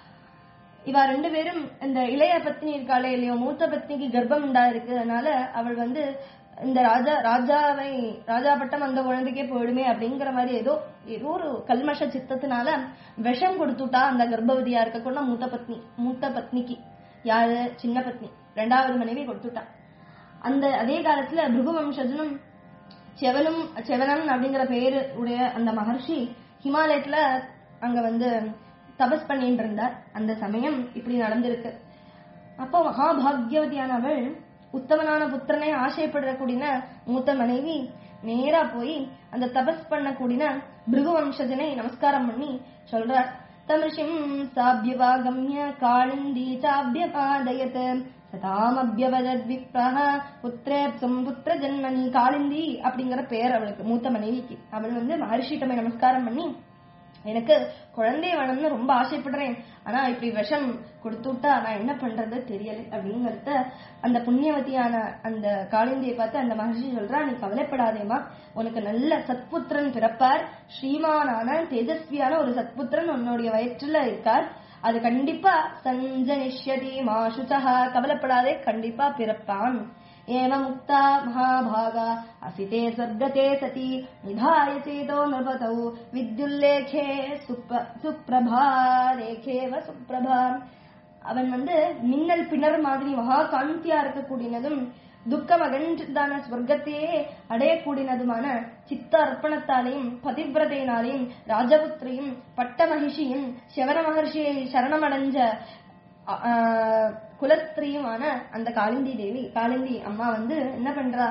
இவ ரெண்டு பேரும் இந்த இளைய பத்னி இருக்காளே இல்லையோ மூத்த பத்னிக்கு கர்ப்பம் உண்டா இருக்கு அதனால அவள் வந்து இந்த ராஜா ராஜாவை ராஜா பட்டம் அந்த குழந்தைக்கே போயிடுமே அப்படிங்கிற மாதிரி ஏதோ ஏதோ ஒரு கல்மஷ சித்தத்தினால விஷம் கொடுத்துட்டா அந்த கர்ப்பவதியா இருக்கக்கூட மூத்த பத்னி மூத்த பத்னிக்கு யாரு சின்ன பத்னி ரெண்டாவது மனைவி கொடுத்துட்டா அந்த அதே காலத்துல பிருகு வம்சஜனும் செவனும் செவனன் அப்படிங்கிற பேரு உடைய அந்த மகர்ஷி ஹிமாலயத்துல அங்க வந்து தபஸ் பண்ணிட்டு இருந்தார் அந்த சமயம் இப்படி நடந்திருக்கு அப்போ மகாபாகியவதியானவள் உத்தமனான புத்திரனை ஆசைப்படக்கூடிய மூத்த மனைவி நேரா போய் அந்த தபஸ் பண்ணக்கூடிய பிருகு வம்சஜனை நமஸ்காரம் பண்ணி சொல்றார் தமிஷிம் சாபியவாகம்ய காளிந்தி சாபியபாதயத் சதாமபியவதத் விப்ரஹ புத்திரேப்சம் புத்திர ஜன்மனி காளிந்தி அப்படிங்கிற பேர் அவளுக்கு மூத்த மனைவிக்கு அவள் வந்து மகர்ஷிட்ட போய் நமஸ்காரம் பண்ணி எனக்கு குழந்தை வேணும்னு ரொம்ப ஆசைப்படுறேன் ஆனா இப்படி விஷம் கொடுத்து விட்டா நான் என்ன பண்றது தெரியல அப்படிங்கறத அந்த புண்ணியவதியான அந்த காளிந்தியை பார்த்து அந்த மகர்ஷி சொல்றா நீ கவலைப்படாதேமா உனக்கு நல்ல சத்புத்திரன் பிறப்பார் ஸ்ரீமானான தேஜஸ்வியான ஒரு சத்புத்திரன் உன்னுடைய வயிற்றுல இருக்கார் அது கண்டிப்பா சஞ்சனிஷ்யதி மாசுசா கவலைப்படாதே கண்டிப்பா பிறப்பான் एव मुक्ता महाभागा असिते स्वर्गते सति निधाय चेतो नृपतौ विद्युल्लेखे सुप्र- सुप्रभा लेखेव சுப்ரபா அவன் வந்து மின்னல் பிணர் மாதிரி மகா காந்தியா இருக்கக்கூடியனதும் துக்கம் அகன்றதான ஸ்வர்க்கத்தையே அடையக்கூடியனதுமான சித்த அர்ப்பணத்தாலையும் பதிவிரதையினாலையும் ராஜபுத்திரையும் பட்ட மகிஷியும் சிவன மகர்ஷியை சரணமடைஞ்ச அ- ஆ, குலஸ்திரியுமான அந்த காளிந்தி தேவி காளிந்தி அம்மா வந்து என்ன பண்றா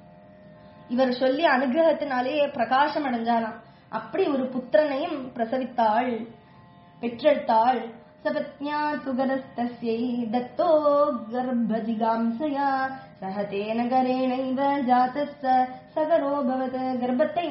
இவர் சொல்லி அனுகிரகத்தினாலே பிரகாசம் அடைஞ்சாலாம் அப்படி ஒரு புத்திரனையும் பிரசவித்தாள் பெற்றெடுத்தாள் சபத்ஞா சுகரஸ்தஸ்யை தத்தோ கர்ப்பஜிகாம்சயா சஹதே நகரேணைவ ஜாதஸ்ஸ சகரோ பவத் கர்ப்பத்தை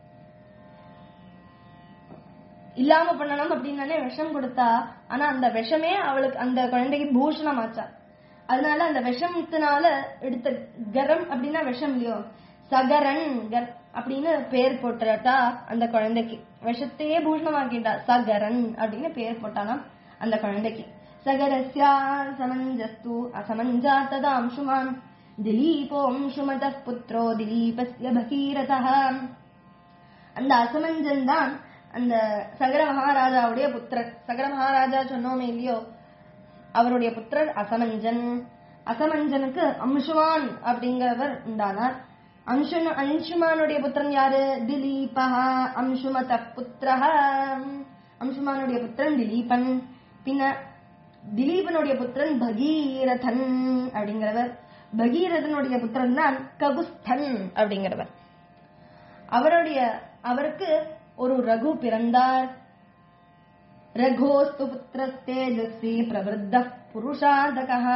இல்லாம பண்ணணும் அப்படின்னு தானே விஷம் கொடுத்தா ஆனா அந்த விஷமே அவளுக்கு அந்த குழந்தைக்கு பூஷணம் ஆச்சா அதனால அந்த விஷமத்தினால எடுத்த கரம் அப்படின்னா விஷம் இல்லையோ சகரன் கர் அப்படின்னு பேர் போட்டுட்டா அந்த குழந்தைக்கு விஷத்தையே பூஷணமாக்கிட்டா சகரன் அப்படின்னு பேர் போட்டாலாம் அந்த குழந்தைக்கு சகரஸ்யா சமஞ்சஸ்து அசமஞ்சா ததா அம்சுமான் திலீபோ அம்சுமத புத்ரோ திலீபஸ்ய பகீரதः அந்த அசமஞ்சன் தான் அந்த சகர மகாராஜாவுடைய புத்திரர் சகர மகாராஜா சொன்னோமே இல்லையோ அவருடைய புத்திரர் அசமஞ்சன் அசமஞ்சனுக்கு அம்சுமான் அப்படிங்கிறவர் உண்டானார் அம்சுன அம்சுமானுடைய புத்திரன் யாரு திலீபஹ அம்சுமத புத்திரஹ அம்சுமானுடைய புத்திரன் திலீபன் பின்ன திலீபனுடைய புத்திரன் பகீரதன் அப்படிங்கிறவர் பகீரதனுடைய புத்திரன் தான் ககுஸ்தன் அப்படிங்கிறவர் அவருடைய அவருக்கு ஒரு ரகு பிறந்தார் ரகோஸ்து புத்திரஸ்தேஜஸ்வி பிரவருத்த புருஷாதகः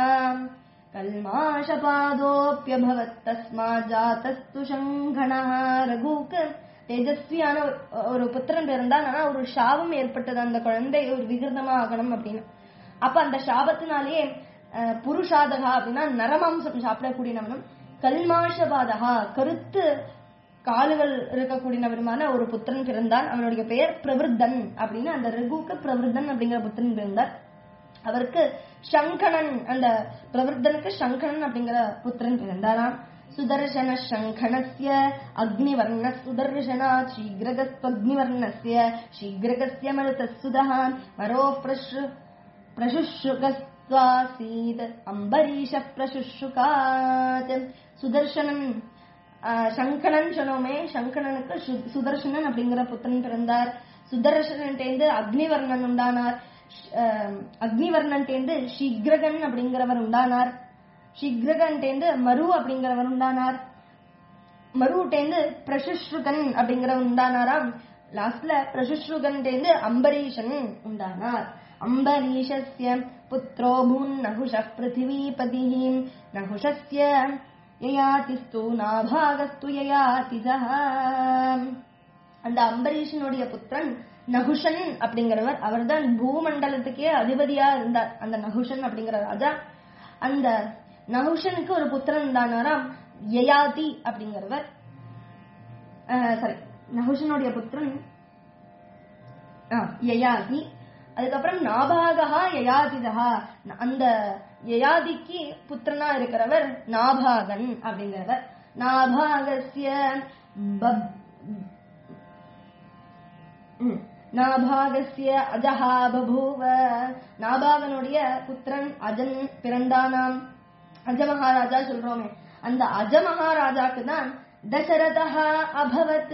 கல்மாஷபாதோப்பியபவத் தஸ்மா ஜாதஸ்து சங்கணः ரகுவுக்கு தேஜஸ்வியான ஒரு- ஒரு புத்திரன் பிறந்தான் ஆனா ஒரு சாபம் ஏற்பட்டது அந்த குழந்தை ஒரு விகிருதமா ஆகணும் அப்படின்னு அப்ப அந்த சாபத்தினாலேயே அஹ், புருஷாதகா அப்படின்னா நரமாம்சம் சாப்பிடக்கூடியவனும் கல்மாஷபாதகா கருத்து காலுகள் இருக்கக்கூடியவருமான ஒரு புத்திரன் பிறந்தான் அவனுடைய பெயர் பிரவருத்தன் அப்படின்னு அந்த ரகுவுக்கு பிரவருத்தன் அப்படிங்கிற புத்திரன் பிறந்தார் அவருக்கு சங்கணன் அந்த பிரவருத்தனுக்கு சங்கணன் அப்படிங்கிற புத்திரன் பிறந்தாராம் சுதர்சன சங்கணஸ்ய அக்னிவர்ண சுதர்சனா சீக்கிரகஸ்வக்னிவர்ணஸ்ய சீக்கிரகஸ்ய மருதசுதः மரோ பிரஷு பிரசுஷ்ருகஸ்வாசீத் அம்பரீஷ பிரசுஷ்ருகாத் சுதர்சனன் ஆஹ், சங்கணன் சொன்னோமே சங்கணனுக்கு சு- சுதர்சனன் அப்படிங்கிற புத்திரன் பிறந்தார் சுதர்சனன்டேந்து அக்னிவர்ணன் உண்டானார் ஆஹ், அக்னிவர்ணன்டேந்து சீக்ரகன் அப்படிங்கிறவர் உண்டானார் சீக்ரகன்டேந்து மரு அப்படிங்கிறவர் உண்டானார் மருட்டேந்து பிரசுஷ்ருகன் அப்படிங்கிறவன் உண்டானாராம் லாஸ்ட்ல பிரசுஷ்ருகன்டேந்து அம்பரீஷன் உண்டானார் அம்பரீஷஸ்ய புத்ரோ பூன் நகுஷ பிருத்திவீபதி நகுஷஸ்ய யயாதிஸ்து நாபாகஸ்து யயாதி சஹா அந்த அம்பரீஷனுடைய புத்திரன் நகுஷன் அப்படிங்கிறவர் அவர்தான் பூமண்டலத்துக்கே அதிபதியா இருந்தார் அந்த நகுஷன் அப்படிங்கிற ராஜா அந்த நகுஷனுக்கு ஒரு புத்திரன் தானாராம் யயாதி அப்படிங்கிறவர் சாரி நகுஷனுடைய புத்திரன் ஆ, யயாதி அதுக்கப்புறம் நாபாகா யயாதிதா அந்த யயாதிக்கு புத்திரனா இருக்கிறவர் நாபாகன் அப்படிங்கிறவர் நாபாகஸ்ய பப்- ம். நாபாகஸ்ய அஜஹா பபூவ நாபாகனுடைய புத்திரன் அஜன் பிறந்தானாம் அஜ மகாராஜா சொல்றோமே அந்த அஜ மகாராஜாக்கு தான் தசரதா அபவத்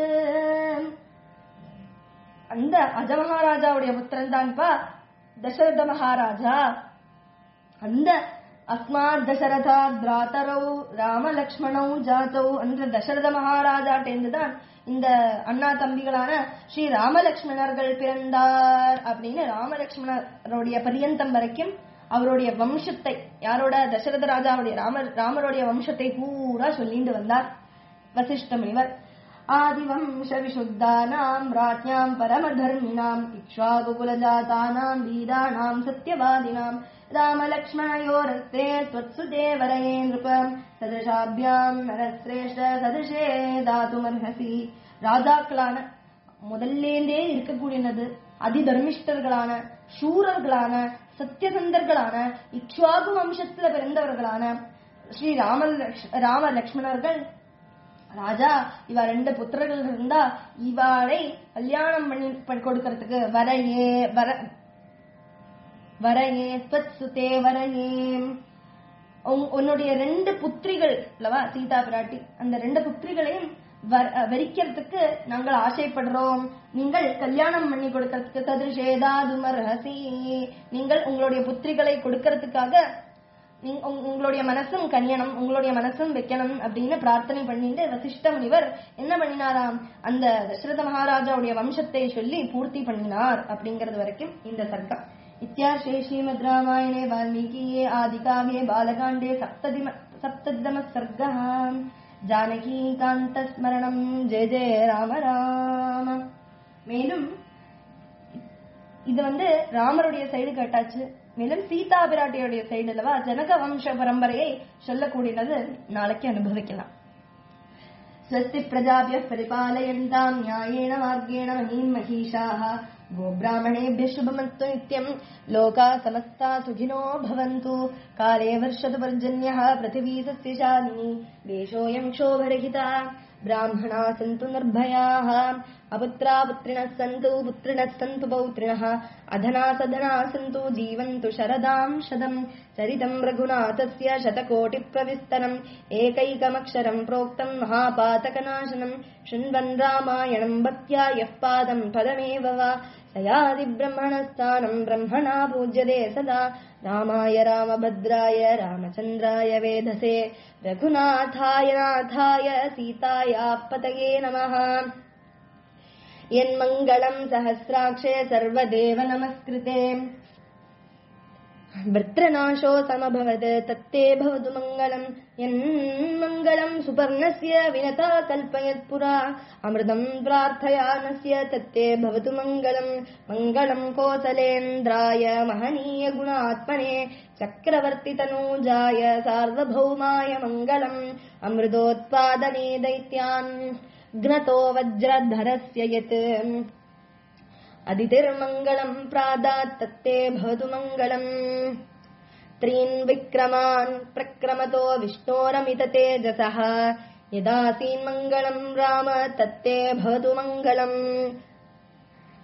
அந்த அஜ மகாராஜாவுடைய புத்திரன் தான்ப்பா தசரத மகாராஜா அந்த அஸ்மாத் தசரதா திராத்தரௌ ராம லக்ஷ்மணௌ ஜாதௌ அந்த தசரத மகாராஜாட்டேந்து தான் இந்த அண்ணா தம்பிகளான ஸ்ரீ ராமலக்ஷ்மணர்கள் பிறந்தார் அப்படின்னு ராமலக்ஷ்மணருடைய பரியந்தம் வரைக்கும் அவருடைய வம்சத்தை யாரோட தசரத ராஜாவுடைய ராமர் ராமருடைய வம்சத்தை பூரா சொல்லிட்டு வந்தார் வசிஷ்ட முனிவர் ஆதிவம்ச விசுத்தானாம் ராஜ்ஞாம் பரமதர்மிணாம் இக்ஷ்வாகுகுலஜாதானாம் வீராணாம் சத்யவாதினாம் ராமலக்ஷ்மணயோரஸ்தே त्वत्सुते वरये नृप சதசாபியாம் நரஸ்ரேஷ்ட சதுஷே தாதுமர்ஹசி ராஜாக்களான முதல்லேந்தே இருக்கக்கூடியது அதிதர்மிஷ்டர்களான சூரர்களான சத்தியசந்தர்களான இக்ஷ்வாகு வம்சத்துல பிறந்தவர்களான ஸ்ரீ ராம ராம லக்ஷ்மணர்கள் ராஜா இவ ரெண்டு புத்திரர்கள் இருந்தா இவாளை கல்யாணம் பண்ணி பண்ணி கொடுக்கறதுக்கு வரையே வர வரையே துவத் சுதே வரையே உன்- உன்னுடைய ரெண்டு புத்திரிகள் அல்லவா சீதா பிராட்டி அந்த ரெண்டு புத்திரிகளையும் வர- வெறிக்கிறதுக்கு நாங்கள் ஆசைப்படுறோம் நீங்கள் கல்யாணம் பண்ணி கொடுக்கறதுக்கு சதுஷேதாதுமர்ஹசி நீங்கள் உங்களுடைய புத்திரிகளை கொடுக்கறதுக்காக நீ- உங்க- உங்களுடைய மனசும் கனியணும் உங்களுடைய மனசும் வைக்கணும் அப்படின்னு பிரார்த்தனை பண்ணிட்டு வசிஷ்ட முனிவர் என்ன பண்ணினாராம் அந்த தசரத மகாராஜாவுடைய வம்சத்தை சொல்லி பூர்த்தி பண்ணினார் அப்படிங்கிறது வரைக்கும் இந்த சர்க்கம் இத்தியார்ஷே ஸ்ரீமத் ராமாயணே வால்மீகியே ஆதிகாவ்யே பாலகாண்டே சப்ததிம சப்ததம சர்க்கா ஜானகி காந்த ஸ்மரணம் ஜெய ஜெய ராம ராம மேலும் இது வந்து ராமருடைய சைடு கேட்டாச்சு மேலும் சீதா பிராட்டியுடைய சைடு அல்லவா ஜனக வம்ச பரம்பரையை சொல்லக்கூடியது நாளைக்கு அனுபவிக்கலாம் स्वस्ति प्रजाभ्यः परिपालयन्ताम् न्यायेन मार्गेण महीम् महिषाः गोब्राह्मणेभ्यः शुभमस्तु नित्यम् लोकाः समस्ता सुखिनो भवन्तु काले वर्षतु पर्जन्यः पृथिवी सस्यशालिनी देशोऽयम् क्षोभरहिता ब्राह्मणाः सन्तु निर्भयाः अपुत्रा पुत्रिणः सन्तु पुत्रिणः सन्तु पौत्रिणः अधना सधना सन्तु जीवन्तु शरदाम् शतम् चरितम् रघुनाथस्य शतकोटिप्रविस्तरम् एकैकमक्षरम् प्रोक्तम् महापातकनाशनम् शृण्वन् रामायणम् भक्त्या यः पादम् पदमेव वा स याति ब्रह्मणस्थानम् ब्रह्मणा पूज्यते सदा रामाय रामभद्राय रामचन्द्राय वेधसे रघुनाथाय नाथाय सीतायापतये नमः यन्मङ्गलम् सहस्राक्षे सर्वदेव नमस्कृते वृत्रनाशो समभवत् तत्ते भवतु मङ्गलम् यन्मङ्गलम् सुपर्णस्य विनता कल्पयत् पुरा अमृतम् प्रार्थयानस्य तत्ते भवतु मङ्गलम् मङ्गलम् कोसलेन्द्राय महनीय गुणात्मने चक्रवर्तितनूजाय सार्वभौमाय मङ्गलम् अमृतोत्पादने दैत्यान् घ्नतो वज्रधरस्य यत् अदितिर्मङ्गलम् प्रादात् तत्ते भवतु मङ्गलम् त्रीन् विक्रमान् प्रक्रमतो विष्णोरमित तेजसः यदासीन्मङ्गलम् राम तत्ते भवतु मङ्गलम्